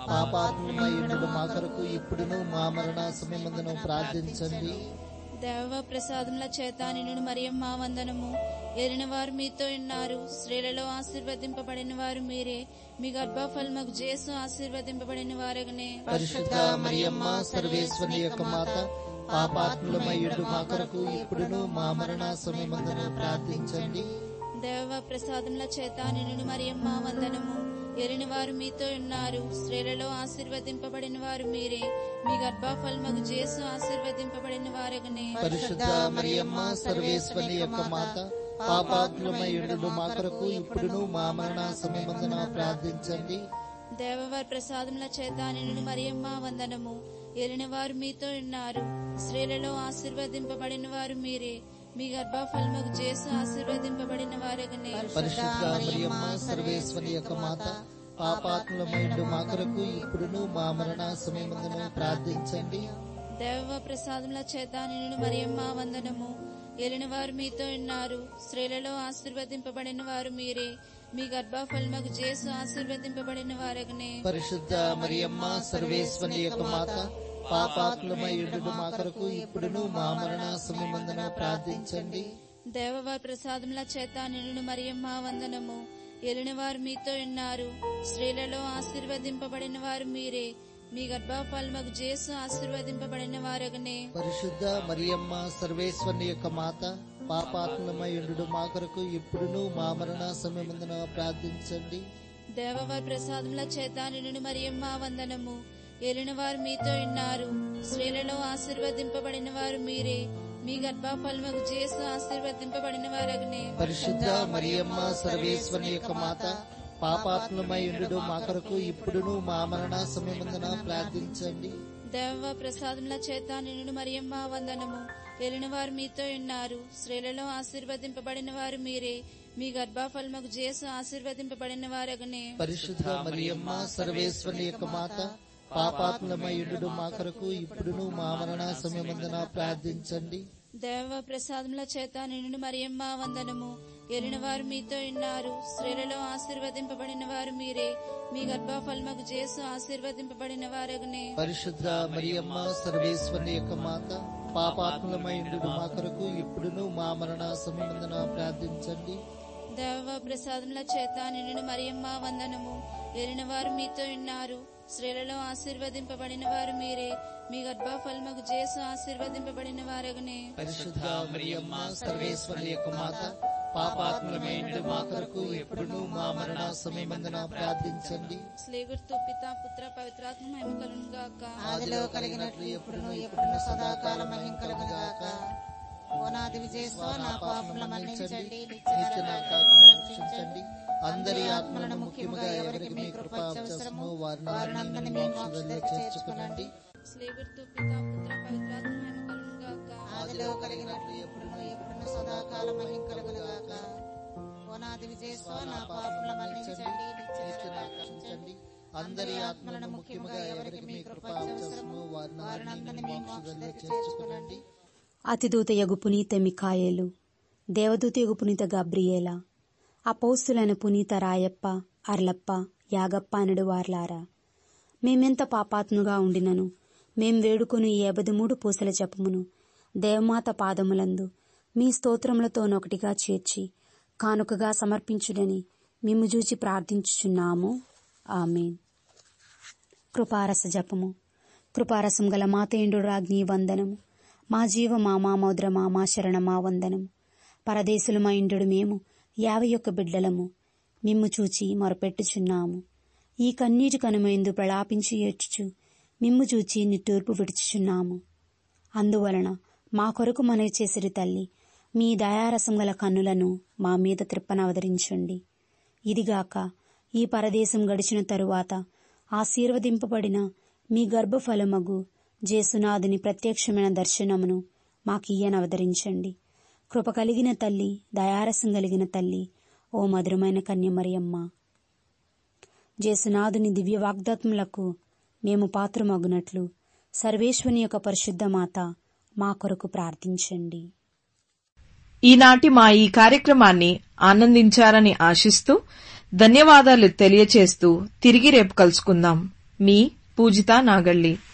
పాపాత్మయుడు మా కొరకు ఇప్పుడును మా మరణ సమయమందును ప్రార్థించండి దేవ ప్రసాదముల చేత నిన్ను మరియమ్మ వందనము ఏలిన వారు మీతో ఉన్నారు స్త్రీలలో ఆశీర్వదింపబడిన వారు మీరే మీ గర్భఫలముకు చేసు ఆశీర్వదింపబడిన వారగనే పరిశుద్ధ మరియమ్మ సర్వేశ్వరి యొక్క మాత పాపాత్ములమయ్యుడు మా కొరకు ఇప్పుడును మా మరణ సమయమందున ప్రార్థించండి దేవ ప్రసాదముల చేత నిన్ను మరియమ్మ వందనము ఎరిని వారు మీతో ఉన్నారు స్త్రీలలో ఆశీర్వదింపబడిన వారు మీరే మీ గర్భఫలముకు చేసు ఆశీర్వదింపబడిన వారగనే పరిశుద్ధ మరియమ్మ సర్వేశ్వరి యొక్క మాత పాపాత్ములమయ్యుడు మా కొరకు ఇప్పుడును మా మరణ సమయమందున ప్రార్థించండి దేవవారి ప్రసాదముల చేత నిన్ను మరియమ్మ వందనము ఎరిని వారు మీతో ఉన్నారు స్త్రీలలో ఆశీర్వదింపబడిన వారు మీరే మీ గర్భఫలముకు చేసు ఆశీర్వదింపబడిన వారగనే పరిశుద్ధ మరియమ్మ సర్వేశ్వరి యొక్క మాత పాపాత్ములమైండు మా కొరకు ఇప్పుడును మా మరణ సమయమందున ప్రార్థించండి దేవ ప్రసాదముల చేత నిన్ను మరియమ్మ వందనము ఎలిన వారు మీతో ఉన్నారు స్త్రీలలో ఆశీర్వదింపబడిన వారు మీరే మీ గర్భఫలముకు చేసు ఆశీర్వదింపబడిన వారగనే పరిశుద్ధ మరియమ్మ సర్వేశ్వరి యొక్క మాత పాపాత్ములమైండు మా కొరకు ఇప్పుడును మా మరణ సమయమందున ప్రార్థించండి దేవవారి ప్రసాదముల చేత నిన్ను మరియమ్మ వందనము ఎలిన వారు మీతో ఉన్నారు స్త్రీలలో ఆశీర్వదింపబడిన వారు మీరే మీ గర్భఫలముకు చేసు ఆశీర్వదింపబడిన వారగనే పరిశుద్ధ మరియమ్మ సర్వేశ్వరి యొక్క మాత పాపాత్ములమైండు మా కొరకు ఇప్పుడును మా మరణ సమయమందున ప్రార్థించండి దేవవారి ప్రసాదముల చేత నిన్ను మరియమ్మ వందనము ఏలిన వారు మీతో ఉన్నారు స్త్రీలలో ఆశీర్వదింపబడిన వారు మీరే మీ గర్భఫలముకు చేసు ఆశీర్వదింపబడిన వారగనే పరిశుద్ధ మరియమ్మ సర్వేశ్వరి యొక్క మాత పాపాత్ములమైండు మా కొరకు ఇప్పుడును మా మరణ సమయమందున ప్రార్థించండి దేవ ప్రసాదముల చేత నిన్ను మరియమ్మ వందనము ఏలిన వారు మీతో ఉన్నారు స్త్రీలలో ఆశీర్వదింపబడిన వారు మీరే మీ గర్భఫలముకు చేసు ఆశీర్వదింపబడిన వారగనే పరిశుద్ధ మరియమ్మ సర్వేశ్వరి యొక్క మాత పాపాత్ములమైండు మా కొరకు ఇప్పుడును మా మరణ సమయమందున ప్రార్థించండి దేవ ప్రసాదముల చేత నిన్ను మరియమ్మ వందనము ఏలిన వారు మీతో ఉన్నారు స్త్రీలలో ఆశీర్వదింపబడిన వారు మీరే మీ గర్భఫలముకు చేసు ఆశీర్వదింపబడిన వారగనే పరిశుద్ధ మరియమ్మ సర్వేశ్వరి యొక్క మాత పాపాత్ములమైండు మా కొరకు ఇప్పుడును మా మరణ సమయమందున ప్రార్థించండి దేవ ప్రసాదముల చేత నిన్ను మరియమ్మ వందనము ఏలిన వారు మీతో ఉన్నారు స్త్రీలలో ఆశీర్వదింపబడిన వారు మీరే మీ గర్భఫలముకు చేసు ఆశీర్వదింపబడిన వారగనే పరిశుద్ధ మరియమ్మ సర్వేశ్వరి యొక్క మాత పాపాత్ములమైండు మా కొరకు ఎప్పుడును మా మరణ సమయమందున ప్రార్థించండి స్లేగుర్తు పిత పుత్ర పవిత్రాత్మ మహిమ కలుగును గాక ఆదిలో కలిగినట్లు ఎప్పుడును ఎప్పుడును సదాకాలం మహిం కలుగునుగాక ఓనాది విజయస్వ నా పాపముల మన్నించండి నిత్య నరకాగ్ని రక్షించండి అందరి ఆత్మలను ముఖ్యముగా ఎవరికి మీ కృప అవసరమో వారిని మీ మోక్షంలో చేర్చుకునండి స్లేగుర్తు పిత పుత్ర పవిత్రాత్మ మహిమ కలుగును గాక ఆదిలో కలిగినట్లు ఎప్పుడును ఎప్పుడును సదాకాలం మహిం కలుగునుగాక ఓనాది విజయస్వ నా పాపముల మన్నించండి నిత్య నరకాగ్ని అందరి ఆత్మలను ముఖ్యముగా ఎవరికి మీ కృప అవసరమో వారిని మీ మోక్షంలో చేర్చుకునండి అతిదూత యగు పునీత మికాయేలు దేవదూతయుగు పునీత గబ్రియేల అపౌస్తులైన పునీత రాయప్ప అర్లప్ప యాగప్ప అనడు వార్లారా మేమెంత పాపాత్ముగా ఉండినను మేం వేడుకొని ఈ మూడు పూసల జపమును దేవమాత పాదములందు మీ స్తోత్రములతోనొకటిగా చేర్చి కానుకగా సమర్పించుడని మిమ్ము చూచి ప్రార్థించుచున్నాము ఆమెన్ కృపారస జపము కృపారసం గల మాతేండు రాజ్ఞి వందనము మా జీవ మా మా మౌద్రమా మా శరణమా వందనము పరదేశులమా ఇండు మేము యాభై ఒక్క బిడ్డలము మిమ్ము చూచి మొరపెట్టుచున్నాము ఈ కన్నీటి కనుమైందు ప్రలాపించి ఏడ్చుచు మిమ్ము చూచి నిట్టూర్పు విడుచుచున్నాము అందువలన మా కొరకు మనవి చేసిరి తల్లి మీ దయారసం గల కన్నులను మా మీద త్రిప్పనవతరించండి ఇదిగాక ఈ పరదేశం గడిచిన తరువాత ఆశీర్వదింపబడిన మీ గర్భఫలమగు జేసునాథుని ప్రత్యక్షమైన దర్శనమును మాకియ్యనవతరించండి కృప కలిగిన తల్లి దయారసం కలిగిన తల్లి ఓ మధురమైన కన్యమరియమ్మ జేసునాథుని దివ్య వాగ్దాత్ములకు మేము పాత్రమగునట్లు సర్వేశ్వని యొక్క పరిశుద్ధ మాత మా కొరకు ప్రార్థించండి ఈనాటి మా ఈ కార్యక్రమాన్ని ఆనందించారని ఆశిస్తూ ధన్యవాదాలు తెలియచేస్తూ తిరిగి రేపు కలుసుకుందాం మీ పూజిత నాగళ్ళి